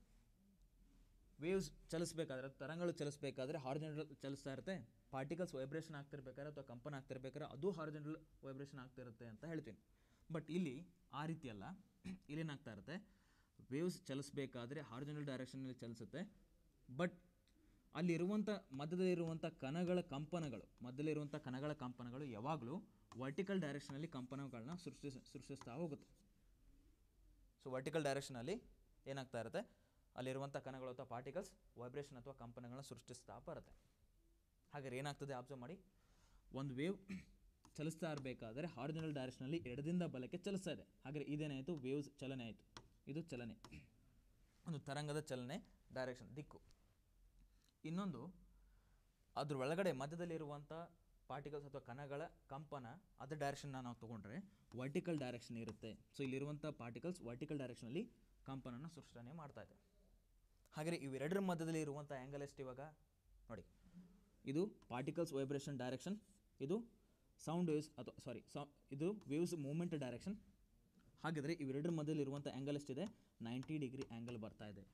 S1: ವೇವ್ಸ್ ಚಲಿಸ್ಬೇಕಾದ್ರೆ ತರಂಗಗಳು ಚಲಿಸ್ಬೇಕಾದ್ರೆ ಹಾರ್ಜೆಂಟಲ್ ಚಲಿಸ್ತಾ ಇರುತ್ತೆ ಪಾರ್ಟಿಕಲ್ಸ್ ವೈಬ್ರೇಷನ್ ಆಗ್ತಿರ್ಬೇಕಾದ್ರೆ ಅಥವಾ ಕಂಪನ ಆಗ್ತಿರ್ಬೇಕಾದ್ರೆ ಅದು ಹಾರ್ಜೆಂಟಲ್ ವೈಬ್ರೇಷನ್ ಆಗ್ತಿರುತ್ತೆ ಅಂತ ಹೇಳ್ತೀನಿ ಬಟ್ ಇಲ್ಲಿ ಆ ರೀತಿ ಅಲ್ಲ ಇಲ್ಲೇನಾಗ್ತಾ ಇರುತ್ತೆ ವೇವ್ಸ್ ಚಲಿಸ್ಬೇಕಾದ್ರೆ ಹಾರ್ಜೆಂಟಲ್ ಡೈರೆಕ್ಷನಲ್ಲಿ ಚಲಿಸುತ್ತೆ ಬಟ್ ಅಲ್ಲಿರುವಂಥ ಮಧ್ಯದಲ್ಲಿರುವಂಥ ಕಣಗಳ ಕಂಪನಗಳು ಮಧ್ಯದಲ್ಲಿರುವಂಥ ಕಣಗಳ ಕಂಪನಗಳು ಯಾವಾಗಲೂ ವರ್ಟಿಕಲ್ ಡೈರೆಕ್ಷನಲ್ಲಿ ಕಂಪನಗಳನ್ನ ಸೃಷ್ಟಿಸ ಸೃಷ್ಟಿಸ್ತಾ ಹೋಗುತ್ತೆ ಸೊ ವರ್ಟಿಕಲ್ ಡೈರೆಕ್ಷನಲ್ಲಿ ಏನಾಗ್ತಾ ಇರುತ್ತೆ ಅಲ್ಲಿರುವಂಥ ಕಣಗಳು ಅಥವಾ ಪಾರ್ಟಿಕಲ್ಸ್ ವೈಬ್ರೇಷನ್ ಅಥವಾ ಕಂಪನಗಳನ್ನ ಸೃಷ್ಟಿಸ್ತಾ ಬರುತ್ತೆ ಹಾಗಾದ್ರೆ ಏನಾಗ್ತದೆ ಅಬ್ಸರ್ವ್ ಮಾಡಿ ಒಂದು ವೇವ್ ಚಲಿಸ್ತಾ ಇರಬೇಕಾದ್ರೆ ಹಾರ್ಜನಲ್ ಡೈರೆಕ್ಷನಲ್ಲಿ ಎಡದಿಂದ ಬಲಕ್ಕೆ ಚಲಿಸ್ತಾ ಇದೆ ಹಾಗಾದ್ರೆ ಇದೇನಾಯಿತು ವೇವ್ಸ್ ಚಲನೆ ಆಯಿತು ಇದು ಚಲನೆ ಒಂದು ತರಂಗದ ಚಲನೆ ಡೈರೆಕ್ಷನ್ ದಿಕ್ಕು ಇನ್ನೊಂದು ಅದ್ರ ಒಳಗಡೆ ಮಧ್ಯದಲ್ಲಿರುವಂಥ ಪಾರ್ಟಿಕಲ್ಸ್ ಅಥವಾ ಕಣಗಳ ಕಂಪನ ಅದರ ಡೈರೆಕ್ಷನ್ನ ನಾವು ತೊಗೊಂಡ್ರೆ ವರ್ಟಿಕಲ್ ಡೈರೆಕ್ಷನ್ ಇರುತ್ತೆ ಸೊ ಇಲ್ಲಿರುವಂಥ ಪಾರ್ಟಿಕಲ್ಸ್ ವರ್ಟಿಕಲ್ ಡೈರೆಕ್ಷನಲ್ಲಿ ಕಂಪನನ ಸೃಷ್ಟನೆ ಮಾಡ್ತಾ ಇದೆ ಹಾಗಾದರೆ ಇವೆರಡರ ಮಧ್ಯದಲ್ಲಿ ಇರುವಂಥ ಆ್ಯಂಗಲ್ ಎಷ್ಟು ಇವಾಗ ನೋಡಿ ಇದು ಪಾರ್ಟಿಕಲ್ಸ್ ವೈಬ್ರೇಷನ್ ಡೈರೆಕ್ಷನ್ ಇದು ಸೌಂಡ್ ವೇವ್ಸ್ ಅಥವಾ ಸಾರಿ ಸೌ ಇದು ವೇವ್ಸ್ ಮೂಮೆಂಟ್ ಡೈರೆಕ್ಷನ್ ಹಾಗಾದರೆ ಇವೆರಡರ ಮಧ್ಯದಲ್ಲಿ ಇರುವಂಥ ಆ್ಯಂಗಲ್ ಎಷ್ಟಿದೆ ನೈಂಟಿ ಡಿಗ್ರಿ ಆ್ಯಂಗಲ್ ಬರ್ತಾ ಇದೆ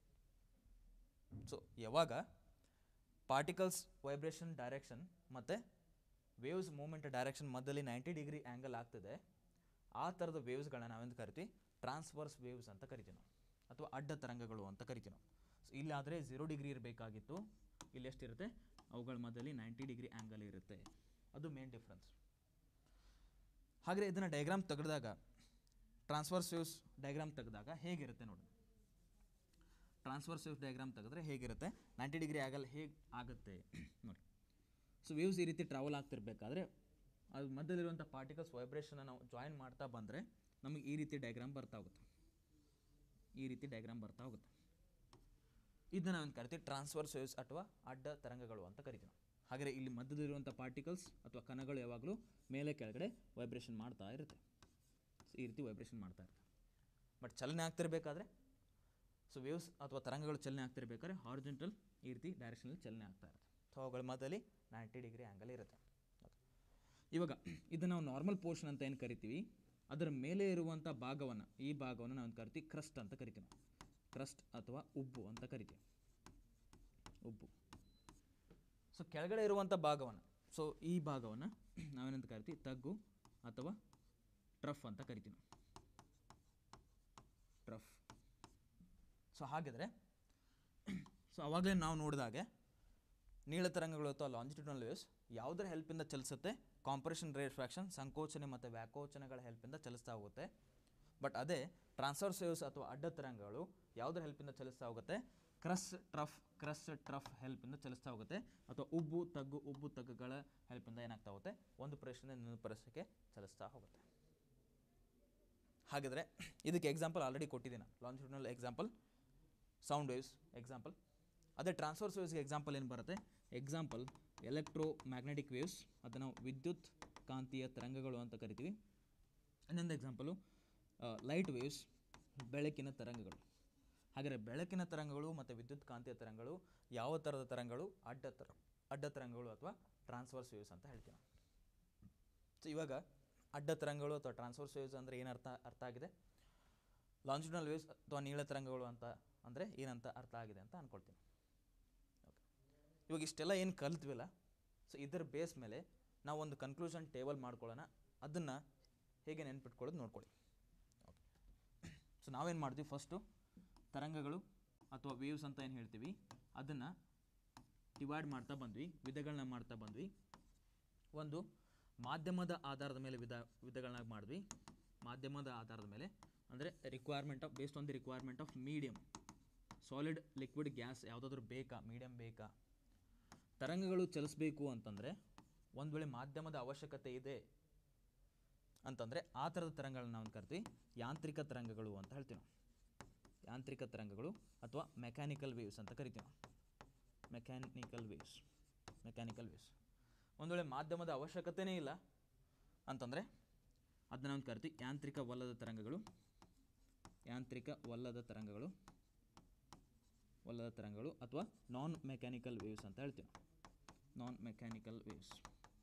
S1: ಸೊ ಯಾವಾಗ ಪಾರ್ಟಿಕಲ್ಸ್ ವೈಬ್ರೇಷನ್ ಡೈರೆಕ್ಷನ್ ಮತ್ತು ವೇವ್ಸ್ ಮೂಮೆಂಟ್ ಡೈರೆಕ್ಷನ್ ಮಧ್ಯದಲ್ಲಿ ನೈಂಟಿ ಡಿಗ್ರಿ ಆ್ಯಂಗಲ್ ಆಗ್ತದೆ ಆ ಥರದ ವೇವ್ಸ್ಗಳನ್ನ ನಾವೆಂದು ಕರಿತೀವಿ ಟ್ರಾನ್ಸ್ವರ್ಸ್ ವೇವ್ಸ್ ಅಂತ ಕರಿತೀವಿ ನಾವು ಅಥವಾ ಅಡ್ಡ ತರಂಗಗಳು ಅಂತ ಕರಿತೀವಿ ನಾವು ಸೊ ಇಲ್ಲಾದರೆ ಝೀರೋ ಡಿಗ್ರಿ ಇರಬೇಕಾಗಿತ್ತು ಇಲ್ಲಿ ಎಷ್ಟಿರುತ್ತೆ ಅವುಗಳ ಮಧ್ಯದಲ್ಲಿ ನೈಂಟಿ ಡಿಗ್ರಿ ಆ್ಯಂಗಲ್ ಇರುತ್ತೆ ಅದು ಮೇನ್ ಡಿಫ್ರೆನ್ಸ್ ಹಾಗೆ ಇದನ್ನು ಡಯಾಗ್ರಾಮ್ ತೆಗೆದಾಗ ಟ್ರಾನ್ಸ್ವರ್ಸ್ ವೇವ್ಸ್ ಡಯಾಗ್ರಾಮ್ ತೆಗೆದಾಗ ಹೇಗಿರುತ್ತೆ ನೋಡಿ ಟ್ರಾನ್ಸ್ವರ್ಸ್ ವೇವ್ ಡಯಾಗ್ರಾಮ್ ತೆಗೆದ್ರೆ ಹೇಗಿರುತ್ತೆ ನೈಂಟಿ ಡಿಗ್ರಿ ಆಗಲ್ಲ ಹೇಗೆ ಆಗುತ್ತೆ ನೋಡಿ ಸೊ ವೇವ್ಸ್ ಈ ರೀತಿ ಟ್ರಾವೆಲ್ ಆಗ್ತಿರ್ಬೇಕಾದ್ರೆ ಅದು ಮಧ್ಯದಲ್ಲಿರುವಂಥ ಪಾರ್ಟಿಕಲ್ಸ್ ವೈಬ್ರೇಷನ್ನ ನಾವು ಜಾಯಿನ್ ಮಾಡ್ತಾ ಬಂದರೆ ನಮಗೆ ಈ ರೀತಿ ಡಯಾಗ್ರಾಮ್ ಬರ್ತಾ ಹೋಗುತ್ತೆ ಈ ರೀತಿ ಡಯಾಗ್ರಾಮ್ ಬರ್ತಾ ಹೋಗುತ್ತೆ ಇದನ್ನ ನಾವು ಕರಿತೀವಿ ಟ್ರಾನ್ಸ್ವರ್ಸ್ ವೇವ್ಸ್ ಅಥವಾ ಅಡ್ಡ ತರಂಗಗಳು ಅಂತ ಕರಿತೀವಿ ನಾವು ಹಾಗಾದರೆ ಇಲ್ಲಿ ಮಧ್ಯದಲ್ಲಿರುವಂಥ ಪಾರ್ಟಿಕಲ್ಸ್ ಅಥವಾ ಕಣಗಳು ಯಾವಾಗಲೂ ಮೇಲೆ ಕೆಳಗಡೆ ವೈಬ್ರೇಷನ್ ಮಾಡ್ತಾ ಇರುತ್ತೆ ಸೊ ಈ ರೀತಿ ವೈಬ್ರೇಷನ್ ಮಾಡ್ತಾ ಇರುತ್ತೆ ಬಟ್ ಚಲನೆ ಆಗ್ತಿರ್ಬೇಕಾದ್ರೆ ಸೊ ವೇವ್ಸ್ ಅಥವಾ ತರಂಗಗಳು ಚಲನೆ ಆಗ್ತಿರ್ಬೇಕಾದ್ರೆ ಹಾರ್ಜೆಂಟಲ್ ಈ ರೀತಿ ಡೈರೆಕ್ಷನಲ್ಲಿ ಚಲನೆ ಆಗ್ತಾ ಇರುತ್ತೆ ಸೊ ಅವುಗಳ ಮಧ್ಯದಲ್ಲಿ ನೈಂಟಿ ಡಿಗ್ರಿ ಆ್ಯಂಗಲ್ ಇರುತ್ತೆ ಇವಾಗ ಇದನ್ನು ನಾವು ನಾರ್ಮಲ್ ಪೋರ್ಷನ್ ಅಂತ ಏನು ಕರಿತೀವಿ ಅದರ ಮೇಲೆ ಇರುವಂಥ ಭಾಗವನ್ನು ಈ ಭಾಗವನ್ನು ನಾವು ಕರಿತೀವಿ ಕ್ರಸ್ಟ್ ಅಂತ ಕರಿತೀವಿ ನಾವು ಕ್ರಸ್ಟ್ ಅಥವಾ ಉಬ್ಬು ಅಂತ ಕರಿತೀವಿ ಉಬ್ಬು ಸೊ ಕೆಳಗಡೆ ಇರುವಂಥ ಭಾಗವನ್ನು ಸೊ ಈ ಭಾಗವನ್ನು ನಾವೇನಂತ ಕರಿತೀವಿ ತಗ್ಗು ಅಥವಾ ಟ್ರಫ್ ಅಂತ ಕರಿತೀವಿ ನಾವು. ಟ್ರಫ್ ಸೊ ಹಾಗಿದ್ರೆ ಸೊ ಅವಾಗಲೇ ನಾವು ನೋಡಿದಾಗೆ ನೀಳ ತರಂಗಗಳು ಅಥವಾ ಲಾಂಜಿಟ್ಯೂಡಲ್ ವೇವ್ಸ್ ಯಾವುದರ ಹೆಲ್ಪಿಂದ ಚಲಿಸುತ್ತೆ ಕಾಂಪ್ರೆಷನ್ ರೇಫ್ರಾಕ್ಷನ್ ಸಂಕೋಚನೆ ಮತ್ತು ವ್ಯಾಕೋಚನೆಗಳ ಹೆಲ್ಪಿಂದ ಚಲಿಸ್ತಾ ಹೋಗುತ್ತೆ ಬಟ್ ಅದೇ ಟ್ರಾನ್ಸ್ಫರ್ಸ್ ವೇವ್ಸ್ ಅಥವಾ ಅಡ್ಡ ತರಂಗಗಳು ಯಾವುದರ ಹೆಲ್ಪಿಂದ ಚಲಿಸ್ತಾ ಹೋಗುತ್ತೆ ಕ್ರಸ್ ಟ್ರಫ್ ಕ್ರಸ್ ಟ್ರಫ್ ಹೆಲ್ಪಿಂದ ಚಲಿಸ್ತಾ ಹೋಗುತ್ತೆ ಅಥವಾ ಉಬ್ಬು ತಗ್ಗು ಉಬ್ಬು ತಗ್ಗುಗಳ ಹೆಲ್ಪಿಂದ ಏನಾಗ್ತಾ ಹೋಗುತ್ತೆ ಒಂದು ಪ್ರದೇಶದಿಂದ ಇನ್ನೊಂದು ಪ್ರದೇಶಕ್ಕೆ ಚಲಿಸ್ತಾ ಹೋಗುತ್ತೆ ಹಾಗಿದ್ರೆ ಇದಕ್ಕೆ ಎಕ್ಸಾಂಪಲ್ ಆಲ್ರೆಡಿ ಕೊಟ್ಟಿದ್ದೀನಿ longitudinal example sound waves example ಅದೇ ಟ್ರಾನ್ಸ್ಫರ್ಸ್ ವೇವ್ಸ್ಗೆ ಎಕ್ಸಾಂಪಲ್ ಏನು ಬರುತ್ತೆ ಎಕ್ಸಾಂಪಲ್ ಎಲೆಕ್ಟ್ರೋ ಮ್ಯಾಗ್ನೆಟಿಕ್ ವೇವ್ಸ್ ಅದನ್ನು ವಿದ್ಯುತ್ ಕಾಂತೀಯ ತರಂಗಗಳು ಅಂತ ಕರಿತೀವಿ ಇನ್ನೊಂದು ಎಕ್ಸಾಂಪಲು ಲೈಟ್ ವೇವ್ಸ್ ಬೆಳಕಿನ ತರಂಗಗಳು ಹಾಗಾದರೆ ಬೆಳಕಿನ ತರಂಗಗಳು ಮತ್ತು ವಿದ್ಯುತ್ ಕಾಂತೀಯ ತರಂಗಗಳು ಯಾವ ಥರದ ತರಂಗಗಳು ಅಡ್ಡ ತರ ಅಡ್ಡ ತರಂಗಗಳು ಅಥವಾ ಟ್ರಾನ್ಸ್ಫರ್ಸ್ ವೇವ್ಸ್ ಅಂತ ಹೇಳ್ತೀವಿ ನಾವು ಸೊ ಇವಾಗ ಅಡ್ಡ ತರಂಗಗಳು ಅಥವಾ ಟ್ರಾನ್ಸ್ಫರ್ಸ್ ವೇವ್ಸ್ ಅಂದರೆ ಏನು ಅರ್ಥ ಅರ್ಥ ಆಗಿದೆ ಲಾಂಜಿಟ್ಯೂಡಲ್ ವೇವ್ಸ್ ಅಥವಾ ನೀಳ ತರಂಗಗಳು ಅಂತ ಅಂದರೆ ಏನಂತ ಅರ್ಥ ಆಗಿದೆ ಅಂತ ಅಂದ್ಕೊಳ್ತೀನಿ ಓಕೆ ಇವಾಗ ಇಷ್ಟೆಲ್ಲ ಏನು ಕಲ್ತ್ವಿಲ್ಲ ಸೊ ಇದರ ಬೇಸ್ ಮೇಲೆ ನಾವು ಒಂದು ಕನ್ಕ್ಲೂಷನ್ ಟೇಬಲ್ ಮಾಡ್ಕೊಳ್ಳೋಣ ಅದನ್ನು ಹೇಗೆ ನೆನ್ಪಿಟ್ಕೊಳ್ಳೋದು ನೋಡ್ಕೊಳ್ಳಿ ಓಕೆ ಸೊ ನಾವೇನು ಮಾಡ್ತೀವಿ ಫಸ್ಟು ತರಂಗಗಳು ಅಥವಾ ವೇವ್ಸ್ ಅಂತ ಏನು ಹೇಳ್ತೀವಿ ಅದನ್ನು ಡಿವೈಡ್ ಮಾಡ್ತಾ ಬಂದ್ವಿ ವಿಧಗಳನ್ನ ಮಾಡ್ತಾ ಬಂದ್ವಿ ಒಂದು ಮಾಧ್ಯಮದ ಆಧಾರದ ಮೇಲೆ ವಿಧ ವಿಧಗಳನ್ನ ಮಾಡಿದ್ವಿ ಮಾಧ್ಯಮದ ಆಧಾರದ ಮೇಲೆ ಅಂದರೆ requirement of based on the requirement of medium solid liquid gas ಯಾವುದಾದ್ರೂ ಬೇಕಾ ಮೀಡಿಯಮ್ ಬೇಕಾ ತರಂಗಗಳು ಚಲಿಸಬೇಕು ಅಂತಂದರೆ ಒಂದು ವೇಳೆ ಮಾಧ್ಯಮದ ಅವಶ್ಯಕತೆ ಇದೆ ಅಂತಂದರೆ ಆ ಥರದ ತರಂಗಗಳನ್ನ ನಾವು ಕರಿತೀವಿ ಯಾಂತ್ರಿಕ ತರಂಗಗಳು ಅಂತ ಹೇಳ್ತೀವಿ ನಾವು ಯಾಂತ್ರಿಕ ತರಂಗಗಳು ಅಥವಾ ಮೆಕ್ಯಾನಿಕಲ್ ವೇವ್ಸ್ ಅಂತ ಕರಿತೀವಿ ನಾವು ಮೆಕ್ಯಾನಿಕಲ್ ವೇವ್ಸ್ ಮೆಕ್ಯಾನಿಕಲ್ ವೇವ್ಸ್ ಒಂದು ವೇಳೆ ಮಾಧ್ಯಮದ ಅವಶ್ಯಕತೆನೇ ಇಲ್ಲ ಅಂತಂದರೆ ಅದನ್ನ ನಾವು ಕರಿತೀವಿ ಯಾಂತ್ರಿಕವಲ್ಲದ ತರಂಗಗಳು ಯಾಂತ್ರಿಕವಲ್ಲದ ತರಂಗಗಳು ವಲ್ಲದ ತರಂಗಗಳು ಅಥವಾ ನಾನ್ ಮೆಕ್ಯಾನಿಕಲ್ ವೇವ್ಸ್ ಅಂತ ಹೇಳ್ತೀವಿ non mechanical waves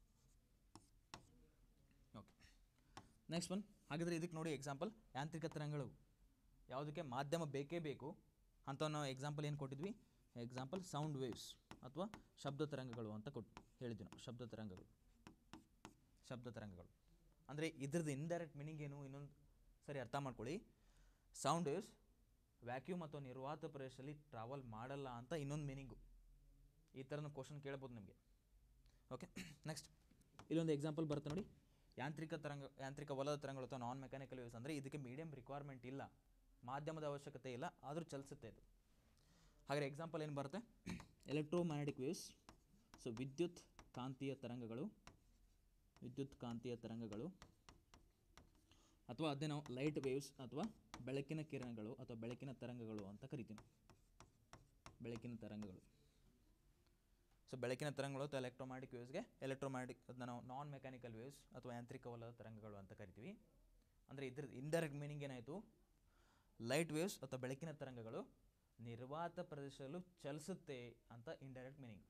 S1: okay next one ಹಾಗಿದ್ರೆ ಇದಕ್ಕೆ ನೋಡಿ ಎಕ್ಸಾಂಪಲ್ ಯಾಂತ್ರಿಕ ತರಂಗಗಳು ಯಾವುದಕ್ಕೆ ಮಾಧ್ಯಮ ಬೇಕೇ ಬೇಕು ಅಂತ ನಾವು ಎಕ್ಸಾಂಪಲ್ ಏನು ಕೊಟ್ಟಿದ್ವಿ ಎಕ್ಸಾಂಪಲ್ ಸೌಂಡ್ ವೇವ್ಸ್ ಅಥವಾ ಶಬ್ದ ತರಂಗಗಳು ಅಂತ ಕೊಟ್ಟು ಹೇಳಿದ್ವಿ ನಾವು ಶಬ್ದ ತರಂಗಗಳು ಶಬ್ದ ತರಂಗಗಳು ಅಂದರೆ ಇದ್ರದ್ದು ಇಂಡೈರೆಕ್ಟ್ ಮೀನಿಂಗ್ ಏನು ಇನ್ನೊಂದು ಸರಿ ಅರ್ಥ ಮಾಡ್ಕೊಳ್ಳಿ ಸೌಂಡ್ ವೇವ್ಸ್ ವ್ಯಾಕ್ಯೂಮ್ ಅಥವಾ ನಿರ್ವಾತ ಪ್ರದೇಶದಲ್ಲಿ ಟ್ರಾವೆಲ್ ಮಾಡಲ್ಲ ಅಂತ ಇನ್ನೊಂದು ಮೀನಿಂಗು ಈ ಥರನೂ ಕ್ವಶನ್ ಕೇಳ್ಬೋದು ನಿಮಗೆ ಓಕೆ ನೆಕ್ಸ್ಟ್ ಇಲ್ಲೊಂದು ಎಕ್ಸಾಂಪಲ್ ಬರುತ್ತೆ ನೋಡಿ ಯಾಂತ್ರಿಕ ತರಂಗ ಯಾಂತ್ರಿಕ ವಲದ ತರಂಗಗಳು ಅಥವಾ ನಾನ್ ಮೆಕ್ಯಾನಿಕಲ್ ವೇವ್ಸ್ ಅಂದರೆ ಇದಕ್ಕೆ ಮೀಡಿಯಂ ರಿಕ್ವೈರ್ಮೆಂಟ್ ಇಲ್ಲ ಮಾಧ್ಯಮದ ಅವಶ್ಯಕತೆ ಇಲ್ಲ ಆದರೂ ಚಲಿಸುತ್ತೆ ಇದು ಹಾಗಾದ್ರೆ ಎಕ್ಸಾಂಪಲ್ ಏನು ಬರುತ್ತೆ ಎಲೆಕ್ಟ್ರೋಮ್ಯಾಗ್ನೆಟಿಕ್ ವೇವ್ಸ್ ಸೊ ವಿದ್ಯುತ್ ಕಾಂತೀಯ ತರಂಗಗಳು ವಿದ್ಯುತ್ ಕಾಂತೀಯ ತರಂಗಗಳು ಅಥವಾ ಅದೇ ನಾವು ಲೈಟ್ ವೇವ್ಸ್ ಅಥವಾ ಬೆಳಕಿನ ಕಿರಣಗಳು ಅಥವಾ ಬೆಳಕಿನ ತರಂಗಗಳು ಅಂತ ಕರಿತೀವಿ ಬೆಳಕಿನ ತರಂಗಗಳು ಸೊ ಬೆಳಕಿನ ತರಂಗಗಳು ಅಥವಾ ಎಲೆಕ್ಟ್ರೋಮ್ಯಾಟಿಕ್ ವೇವ್ಸ್ಗೆ ಎಲೆಕ್ಟ್ರೋಮ್ಯಾಟಿಕ್ ಅದನ್ನ ನಾವು ನಾನ್ ಮೆಕ್ಯಾನಿಕಲ್ ವೇವ್ಸ್ ಅಥವಾ ಯಾಂತ್ರಿಕವಲ್ಲದ ತರಂಗಗಳು ಅಂತ ಕರಿತೀವಿ ಅಂದರೆ ಇದ್ರದ್ದು ಇಂಡೈರೆಕ್ಟ್ ಮೀನಿಂಗ್ ಏನಾಯಿತು ಲೈಟ್ ವೇವ್ಸ್ ಅಥವಾ ಬೆಳಕಿನ ತರಂಗಗಳು ನಿರ್ವಾತ ಪ್ರದೇಶದಲ್ಲೂ ಚಲಿಸುತ್ತೆ ಅಂತ ಇಂಡೈರೆಕ್ಟ್ ಮೀನಿಂಗ್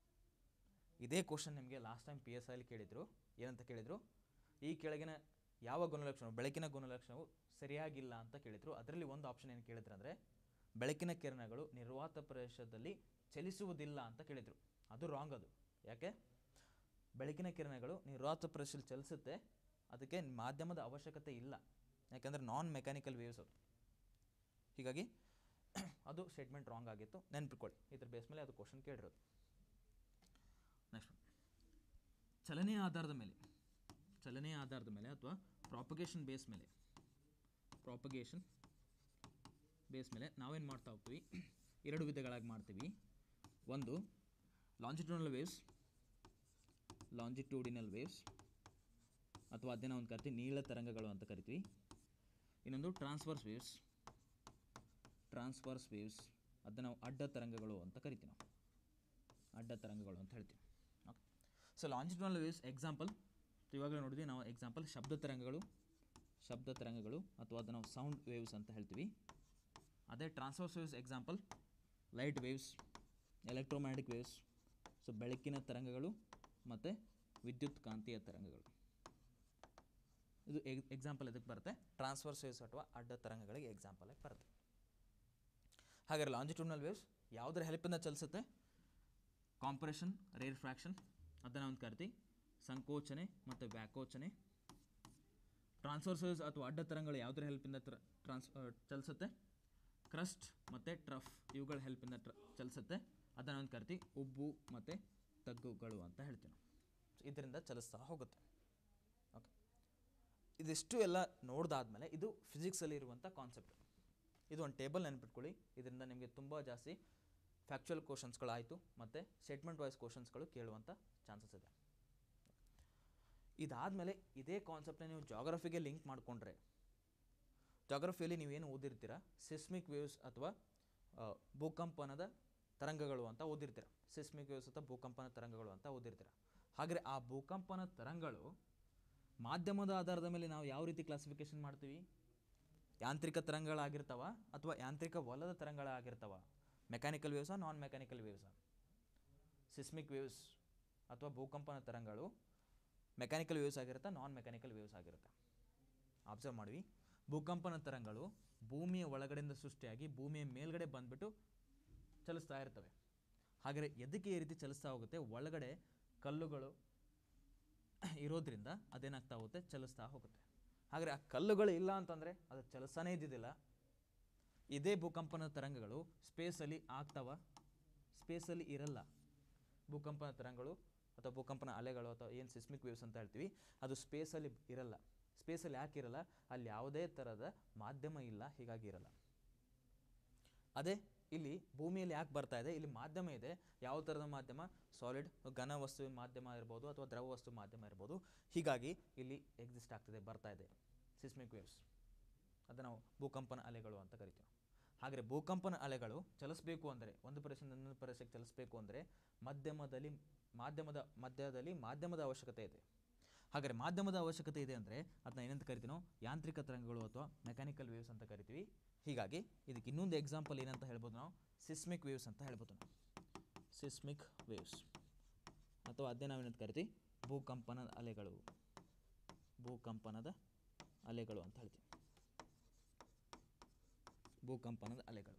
S1: ಇದೇ ಕ್ವಶನ್ ನಿಮಗೆ ಲಾಸ್ಟ್ ಟೈಮ್ ಪಿ ಎಸ್ ಐಲಿ ಕೇಳಿದರು ಏನಂತ ಕೇಳಿದರು ಈ ಕೆಳಗಿನ ಯಾವ ಗುಣಲಕ್ಷಣ ಬೆಳಕಿನ ಗುಣಲಕ್ಷಣವು ಸರಿಯಾಗಿಲ್ಲ ಅಂತ ಕೇಳಿದರು ಅದರಲ್ಲಿ ಒಂದು ಆಪ್ಷನ್ ಏನು ಕೇಳಿದ್ರು ಅಂದರೆ ಬೆಳಕಿನ ಕಿರಣಗಳು ನಿರ್ವಾತ ಪ್ರದೇಶದಲ್ಲಿ ಚಲಿಸುವುದಿಲ್ಲ ಅಂತ ಕೇಳಿದರು ಅದು ರಾಂಗ್ ಅದು ಯಾಕೆ ಬೆಳಕಿನ ಕಿರಣಗಳು ನಿರ್ವಾತ ಪ್ರದೇಶದಲ್ಲಿ ಚಲಿಸುತ್ತೆ ಅದಕ್ಕೆ ಮಾಧ್ಯಮದ ಅವಶ್ಯಕತೆ ಇಲ್ಲ ಯಾಕೆಂದರೆ ನಾನ್ ಮೆಕ್ಯಾನಿಕಲ್ ವೇವ್ಸ್ ಅದು ಹೀಗಾಗಿ ಅದು ಸ್ಟೇಟ್ಮೆಂಟ್ ರಾಂಗ್ ಆಗಿತ್ತು ನೆನ್ಪಿಟ್ಕೊಳ್ಳಿ ಇದ್ರ ಬೇಸ್ ಮೇಲೆ ಅದು ಕ್ವಶನ್ ಕೇಳಿರೋದು ನೆಕ್ಸ್ಟ್ ಚಲನೆಯ ಆಧಾರದ ಮೇಲೆ ಚಲನೆಯ ಆಧಾರದ ಮೇಲೆ ಅಥವಾ ಪ್ರಾಪಗೇಷನ್ ಬೇಸ್ ಮೇಲೆ ಪ್ರಾಪಗೇಷನ್ ಬೇಸ್ ಮೇಲೆ ನಾವೇನು ಮಾಡ್ತಾ ಹೋಗ್ತೀವಿ ಎರಡು ವಿಧಗಳಾಗಿ ಮಾಡ್ತೀವಿ ಒಂದು ಲಾಂಜಿಟ್ಯೂಡಿನಲ್ ವೇವ್ಸ್ ಲಾಂಜಿಟ್ಯೂಡಿನಲ್ ವೇವ್ಸ್ ಅಥವಾ ಅದನ್ನ ಒಂದು ಕರಿತೀವಿ ನೀಳ ತರಂಗಗಳು ಅಂತ ಕರಿತೀವಿ ಇನ್ನೊಂದು ಟ್ರಾನ್ಸ್ಫರ್ಸ್ ವೇವ್ಸ್ ಟ್ರಾನ್ಸ್ಫರ್ಸ್ ವೇವ್ಸ್ ಅದನ್ನ ನಾವು ಅಡ್ಡ ತರಂಗಗಳು ಅಂತ ಕರಿತೀವಿ ನಾವು ಅಡ್ಡ ತರಂಗಗಳು ಅಂತ ಹೇಳ್ತೀವಿ okay so longitudinal waves example ಇವಾಗಲೇ ನೋಡಿದ್ವಿ ನಾವು ಎಕ್ಸಾಂಪಲ್ ಶಬ್ದ ತರಂಗಗಳು ಶಬ್ದ ತರಂಗಗಳು ಅಥವಾ ಅದನ್ನು ನಾವು ಸೌಂಡ್ ವೇವ್ಸ್ ಅಂತ ಹೇಳ್ತೀವಿ ಅದೇ transverse waves example light waves electromagnetic waves so ಬೆಳಕಿನ ತರಂಗಗಳು ಮತ್ತು ವಿದ್ಯುತ್ ಕಾಂತೀಯ ತರಂಗಗಳು ಇದು ಎಕ್ಸಾಂಪಲ್ ಇದಕ್ಕೆ ಬರುತ್ತೆ ಟ್ರಾನ್ಸ್ಫರ್ಸ್ ವೇವ್ಸ್ ಅಥವಾ ಅಡ್ಡ ತರಂಗಗಳಿಗೆ ಎಕ್ಸಾಂಪಲ್ ಆಗಿ ಬರುತ್ತೆ ಹಾಗಾದ್ರೆ ಲಾಂಜಿಟ್ಯೂಡ್ನಲ್ ವೇವ್ಸ್ ಯಾವುದರ ಹೆಲ್ಪಿಂದ ಚಲಿಸುತ್ತೆ ಕಾಂಪ್ರೆಷನ್ ರೇರ್ಫ್ರಾಕ್ಷನ್ ಅದನ್ನು ಒಂದು ಕರಿತೀವಿ ಸಂಕೋಚನೆ ಮತ್ತು ವ್ಯಾಕೋಚನೆ ಟ್ರಾನ್ಸ್ಫರ್ಸಸ್ ಅಥವಾ ಅಡ್ಡ ತರಂಗಗಳು ಯಾವುದರ ಹೆಲ್ಪಿಂದ ಟ್ರ ಟ್ರಾನ್ಸ್ ಚಲಿಸುತ್ತೆ ಕ್ರಸ್ಟ್ ಮತ್ತು ಟ್ರಫ್ ಇವುಗಳ ಹೆಲ್ಪಿಂದ ಟ್ರ ಚಲಿಸುತ್ತೆ ಅದನ್ನು ಒಂದು ಕರಿತೀವಿ ಉಬ್ಬು ಮತ್ತು ತಗ್ಗುಗಳು ಅಂತ ಹೇಳ್ತೀವಿ ನಾವು ಇದರಿಂದ ಚಲಿಸ್ತಾ ಹೋಗುತ್ತೆ ಓಕೆ ಇದಿಷ್ಟು ಎಲ್ಲ ನೋಡ್ದಾದ್ಮೇಲೆ ಇದು ಫಿಸಿಕ್ಸಲ್ಲಿ ಇರುವಂಥ ಕಾನ್ಸೆಪ್ಟ್ ಇದು ಒಂದು ಟೇಬಲ್ ನೆನ್ಪಿಟ್ಕೊಳ್ಳಿ ಇದರಿಂದ ನಿಮಗೆ ತುಂಬ ಜಾಸ್ತಿ ಫ್ಯಾಕ್ಚುಯಲ್ ಕ್ವಶನ್ಸ್ಗಳಾಯಿತು ಮತ್ತು ಸ್ಟೇಟ್ಮೆಂಟ್ ವೈಸ್ ಕ್ವಶನ್ಸ್ಗಳು ಕೇಳುವಂಥ ಚಾನ್ಸಸ್ ಇದೆ ಇದಾದಮೇಲೆ ಇದೇ ಕಾನ್ಸೆಪ್ಟ್ನ ನೀವು ಜಾಗ್ರಫಿಗೆ ಲಿಂಕ್ ಮಾಡಿಕೊಂಡ್ರೆ ಜಾಗ್ರಫಿಯಲ್ಲಿ ನೀವೇನು ಓದಿರ್ತೀರ ಸಿಸ್ಮಿಕ್ ವೇವ್ಸ್ ಅಥವಾ ಆ, ಭೂಕಂಪನದ ತರಂಗಗಳು ಅಂತ ಓದಿರ್ತೀರ ಸಿಸ್ಮಿಕ್ ವೇವ್ಸ್ ಅಥವಾ ಭೂಕಂಪನ ತರಂಗಗಳು ಅಂತ ಓದಿರ್ತೀರ ಹಾಗಾದರೆ ಆ ಭೂಕಂಪನ ತರಂಗಗಳು ಮಾಧ್ಯಮದ ಆಧಾರದ ಮೇಲೆ ನಾವು ಯಾವ ರೀತಿ ಕ್ಲಾಸಿಫಿಕೇಶನ್ ಮಾಡ್ತೀವಿ ಯಾಂತ್ರಿಕ ತರಂಗಗಳಾಗಿರ್ತಾವ ಅಥವಾ ಯಾಂತ್ರಿಕವಲ್ಲದ ತರಂಗಗಳಾಗಿರ್ತಾವ ಮೆಕ್ಯಾನಿಕಲ್ ವೇವ್ಸಾ ನಾನ್ ಮೆಕ್ಯಾನಿಕಲ್ ವೇವ್ಸಾ ಸಿಸ್ಮಿಕ್ ವೇವ್ಸ್ ಅಥವಾ ಭೂಕಂಪನ ತರಂಗಗಳು ಮೆಕ್ಯಾನಿಕಲ್ ವೇವ್ಸ್ ಆಗಿರುತ್ತಾ ನಾನ್ ಮೆಕ್ಯಾನಿಕಲ್ ವೇವ್ಸ್ ಆಗಿರುತ್ತೆ ಅಬ್ಸರ್ವ್ ಮಾಡಿವಿ ಭೂಕಂಪನ ತರಂಗಗಳು ಭೂಮಿಯ ಒಳಗಡೆಯಿಂದ ಸೃಷ್ಟಿಯಾಗಿ ಭೂಮಿಯ ಮೇಲ್ಗಡೆ ಬಂದ್ಬಿಟ್ಟು ಚಲಿಸ್ತಾ ಇರ್ತವೆ ಹಾಗಾದರೆ ಎದಕ್ಕೆ ಈ ರೀತಿ ಚಲಿಸ್ತಾ ಹೋಗುತ್ತೆ ಒಳಗಡೆ ಕಲ್ಲುಗಳು ಇರೋದ್ರಿಂದ ಅದೇನಾಗ್ತಾ ಹೋಗುತ್ತೆ ಚಲಿಸ್ತಾ ಹೋಗುತ್ತೆ ಹಾಗಾದರೆ ಆ ಕಲ್ಲುಗಳು ಇಲ್ಲ ಅಂತಂದರೆ ಅದು ಚಲಿಸ್ತಾನೇ ಇದ್ದಿದ್ದಿಲ್ಲ ಇದೇ ಭೂಕಂಪನ ತರಂಗಗಳು ಸ್ಪೇಸಲ್ಲಿ ಆಗ್ತಾವ ಸ್ಪೇಸಲ್ಲಿ ಇರಲ್ಲ ಭೂಕಂಪನ ತರಂಗಗಳು ಅಥವಾ ಭೂಕಂಪನ ಅಲೆಗಳು ಅಥವಾ ಏನು ಸಿಸ್ಮಿಕ್ ವೇವ್ಸ್ ಅಂತ ಹೇಳ್ತೀವಿ ಅದು ಸ್ಪೇಸಲ್ಲಿ ಇರಲ್ಲ ಸ್ಪೇಸಲ್ಲಿ ಯಾಕೆ ಇರಲ್ಲ ಅಲ್ಲಿ ಯಾವುದೇ ಥರದ ಮಾಧ್ಯಮ ಇಲ್ಲ ಹೀಗಾಗಿ ಇರಲ್ಲ ಅದೇ ಇಲ್ಲಿ ಭೂಮಿಯಲ್ಲಿ ಯಾಕೆ ಬರ್ತಾ ಇದೆ ಇಲ್ಲಿ ಮಾಧ್ಯಮ ಇದೆ ಯಾವ ಥರದ ಮಾಧ್ಯಮ ಸಾಲಿಡ್ ಘನ ವಸ್ತುವಿನ ಮಾಧ್ಯಮ ಇರ್ಬೋದು ಅಥವಾ ದ್ರವ ವಸ್ತು ಮಾಧ್ಯಮ ಇರ್ಬೋದು ಹೀಗಾಗಿ ಇಲ್ಲಿ ಎಕ್ಸಿಸ್ಟ್ ಆಗ್ತಿದೆ ಬರ್ತಾ ಇದೆ ಸಿಸ್ಮಿಕ್ ವೇವ್ಸ್ ಅದನ್ನು ನಾವು ಭೂಕಂಪನ ಅಲೆಗಳು ಅಂತ ಕರಿತೀವಿ ಹಾಗಾದರೆ ಭೂಕಂಪನ ಅಲೆಗಳು ಚಲಿಸಬೇಕು ಅಂದರೆ ಒಂದು ಪ್ರದೇಶದಿಂದ ಇನ್ನೊಂದು ಪ್ರದೇಶಕ್ಕೆ ಚಲಿಸಬೇಕು ಅಂದರೆ ಮಾಧ್ಯಮದಲ್ಲಿ ಮಾಧ್ಯಮದ ಮಧ್ಯದಲ್ಲಿ ಮಾಧ್ಯಮದ ಅವಶ್ಯಕತೆ ಇದೆ ಹಾಗಾದರೆ ಮಾಧ್ಯಮದ ಅವಶ್ಯಕತೆ ಇದೆ ಅಂದರೆ ಅದನ್ನ ಏನಂತ ಕರಿತೀವಿ ನಾವು ಯಾಂತ್ರಿಕ ತರಂಗಗಳು ಅಥವಾ ಮೆಕ್ಯಾನಿಕಲ್ ವೇವ್ಸ್ ಅಂತ ಕರಿತೀವಿ ಹೀಗಾಗಿ ಇದಕ್ಕೆ ಇನ್ನೊಂದು ಎಕ್ಸಾಂಪಲ್ ಏನಂತ ಹೇಳ್ಬೋದು ನಾವು ಸಿಸ್ಮಿಕ್ ವೇವ್ಸ್ ಅಂತ ಹೇಳ್ಬೋದು ನಾವು ಸಿಸ್ಮಿಕ್ ವೇವ್ಸ್ ಅಥವಾ ಅದೇ ನಾವೇನಂತ ಕರಿತೀವಿ ಭೂಕಂಪನದ ಅಲೆಗಳು ಭೂಕಂಪನದ ಅಲೆಗಳು ಅಂತ ಹೇಳ್ತೀವಿ ಭೂಕಂಪನದ ಅಲೆಗಳು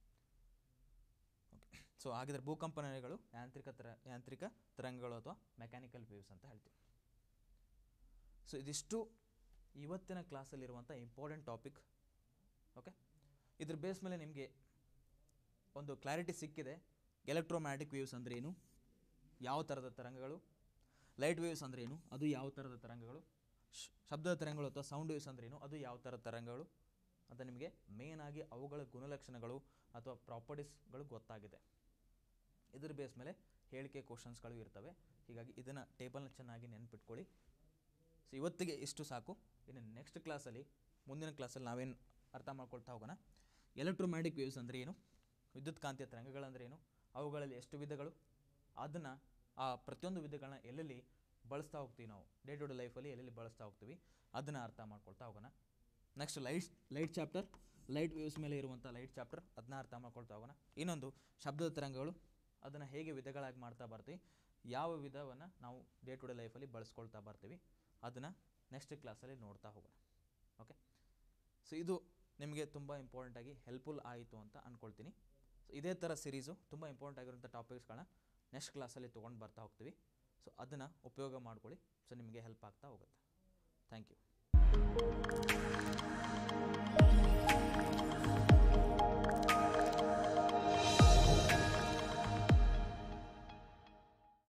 S1: ಓಕೆ ಸೊ ಹಾಗಿದ್ರೆ ಭೂಕಂಪನ ಅಲೆಗಳು ಯಾಂತ್ರಿಕ ತರ ಯಾಂತ್ರಿಕ ತರಂಗಗಳು ಅಥವಾ ಮೆಕ್ಯಾನಿಕಲ್ ವೇವ್ಸ್ ಅಂತ ಹೇಳ್ತೀವಿ ಸೊ ಇದಿಷ್ಟು ಇವತ್ತಿನ ಕ್ಲಾಸಲ್ಲಿರುವಂಥ ಇಂಪಾರ್ಟೆಂಟ್ ಟಾಪಿಕ್ ಓಕೆ ಇದ್ರ ಬೇಸ್ ಮೇಲೆ ನಿಮಗೆ ಒಂದು ಕ್ಲಾರಿಟಿ ಸಿಕ್ಕಿದೆ ಎಲೆಕ್ಟ್ರೋಮ್ಯಾಟಿಕ್ ವೇವ್ಸ್ ಅಂದರೆ ಏನು ಯಾವ ಥರದ ತರಂಗಗಳು ಲೈಟ್ ವೇವ್ಸ್ ಅಂದರೆ ಏನು ಅದು ಯಾವ ಥರದ ತರಂಗಗಳು ಶ- ಶಬ್ದದ ತರಂಗಗಳು ಅಥವಾ ಸೌಂಡ್ ವೇವ್ಸ್ ಅಂದ್ರೆ ಏನು ಅದು ಯಾವ ಥರದ ತರಂಗಗಳು ಅಂತ ನಿಮಗೆ ಮೇನ್ ಆಗಿ ಅವುಗಳ ಗುಣಲಕ್ಷಣಗಳು ಅಥವಾ ಪ್ರಾಪರ್ಟೀಸ್ಗಳು ಗೊತ್ತಾಗಿದೆ ಇದ್ರ ಬೇಸ್ ಮೇಲೆ ಹೇಳಿಕೆ ಕ್ವಶನ್ಸ್ಗಳು ಇರ್ತವೆ ಹೀಗಾಗಿ ಇದನ್ನು ಟೇಬಲ್ನ ಚೆನ್ನಾಗಿ ನೆನ್ಪಿಟ್ಕೊಳ್ಳಿ ಸೊ ಇವತ್ತಿಗೆ ಇಷ್ಟು ಸಾಕು ಇನ್ನು ನೆಕ್ಸ್ಟ್ ಕ್ಲಾಸಲ್ಲಿ ಮುಂದಿನ ಕ್ಲಾಸಲ್ಲಿ ನಾವೇನು ಅರ್ಥ ಮಾಡ್ಕೊಳ್ತಾ ಹೋಗೋಣ ಎಲೆಕ್ಟ್ರೋಮ್ಯಾಟಿಕ್ ವೇವ್ಸ್ ಅಂದರೆ ಏನು ವಿದ್ಯುತ್ ಕಾಂತೀಯ ತರಂಗಗಳಂದ್ರೆ ಏನು ಅವುಗಳಲ್ಲಿ ಎಷ್ಟು ವಿಧಗಳು ಅದನ್ನು ಆ ಪ್ರತಿಯೊಂದು ವಿಧಗಳನ್ನ ಎಲ್ಲೆಲ್ಲಿ ಬಳಸ್ತಾ ಹೋಗ್ತೀವಿ ನಾವು ಡೇ ಟು ಡೇ ಲೈಫಲ್ಲಿ ಎಲ್ಲೆಲ್ಲಿ ಬಳಸ್ತಾ ಹೋಗ್ತೀವಿ ಅದನ್ನು ಅರ್ಥ ಮಾಡ್ಕೊಳ್ತಾ ಹೋಗೋಣ next light light chapter light waves ಮೇಲೆ ಇರುವಂಥ ಲೈಟ್ ಚಾಪ್ಟರ್ ಅದನ್ನ ಅರ್ಥ ಮಾಡ್ಕೊಳ್ತಾ ಹೋಗೋಣ ಇನ್ನೊಂದು ಶಬ್ದದ ತರಂಗಗಳು ಅದನ್ನು ಹೇಗೆ ವಿಧಗಳಾಗಿ ಮಾಡ್ತಾ ಬರ್ತೀವಿ ಯಾವ ವಿಧವನ್ನು ನಾವು ಡೇ ಟು ಡೇ ಲೈಫಲ್ಲಿ ಬಳಸ್ಕೊಳ್ತಾ ಬರ್ತೀವಿ ಅದನ್ನು ನೆಕ್ಸ್ಟ್ ಕ್ಲಾಸಲ್ಲಿ ನೋಡ್ತಾ ಹೋಗೋಣ ಓಕೆ ಸೊ ಇದು ನಿಮಗೆ ತುಂಬ ಇಂಪಾರ್ಟೆಂಟಾಗಿ ಹೆಲ್ಪ್ಫುಲ್ ಆಯಿತು ಅಂತ ಅಂದ್ಕೊಳ್ತೀನಿ ಸೊ ಇದೇ ಥರ ಸಿರೀಸು ತುಂಬ ಇಂಪಾರ್ಟೆಂಟ್ ಆಗಿರುವಂಥ ಟಾಪಿಕ್ಸ್ಗಳನ್ನ ನೆಕ್ಸ್ಟ್ ಕ್ಲಾಸಲ್ಲಿ ತೊಗೊಂಡು ಬರ್ತಾ ಹೋಗ್ತೀವಿ ಸೊ ಅದನ್ನು ಉಪಯೋಗ ಮಾಡ್ಕೊಳ್ಳಿ ಸೊ ನಿಮಗೆ ಹೆಲ್ಪ್ ಆಗ್ತಾ ಹೋಗುತ್ತೆ ಥ್ಯಾಂಕ್ ಯು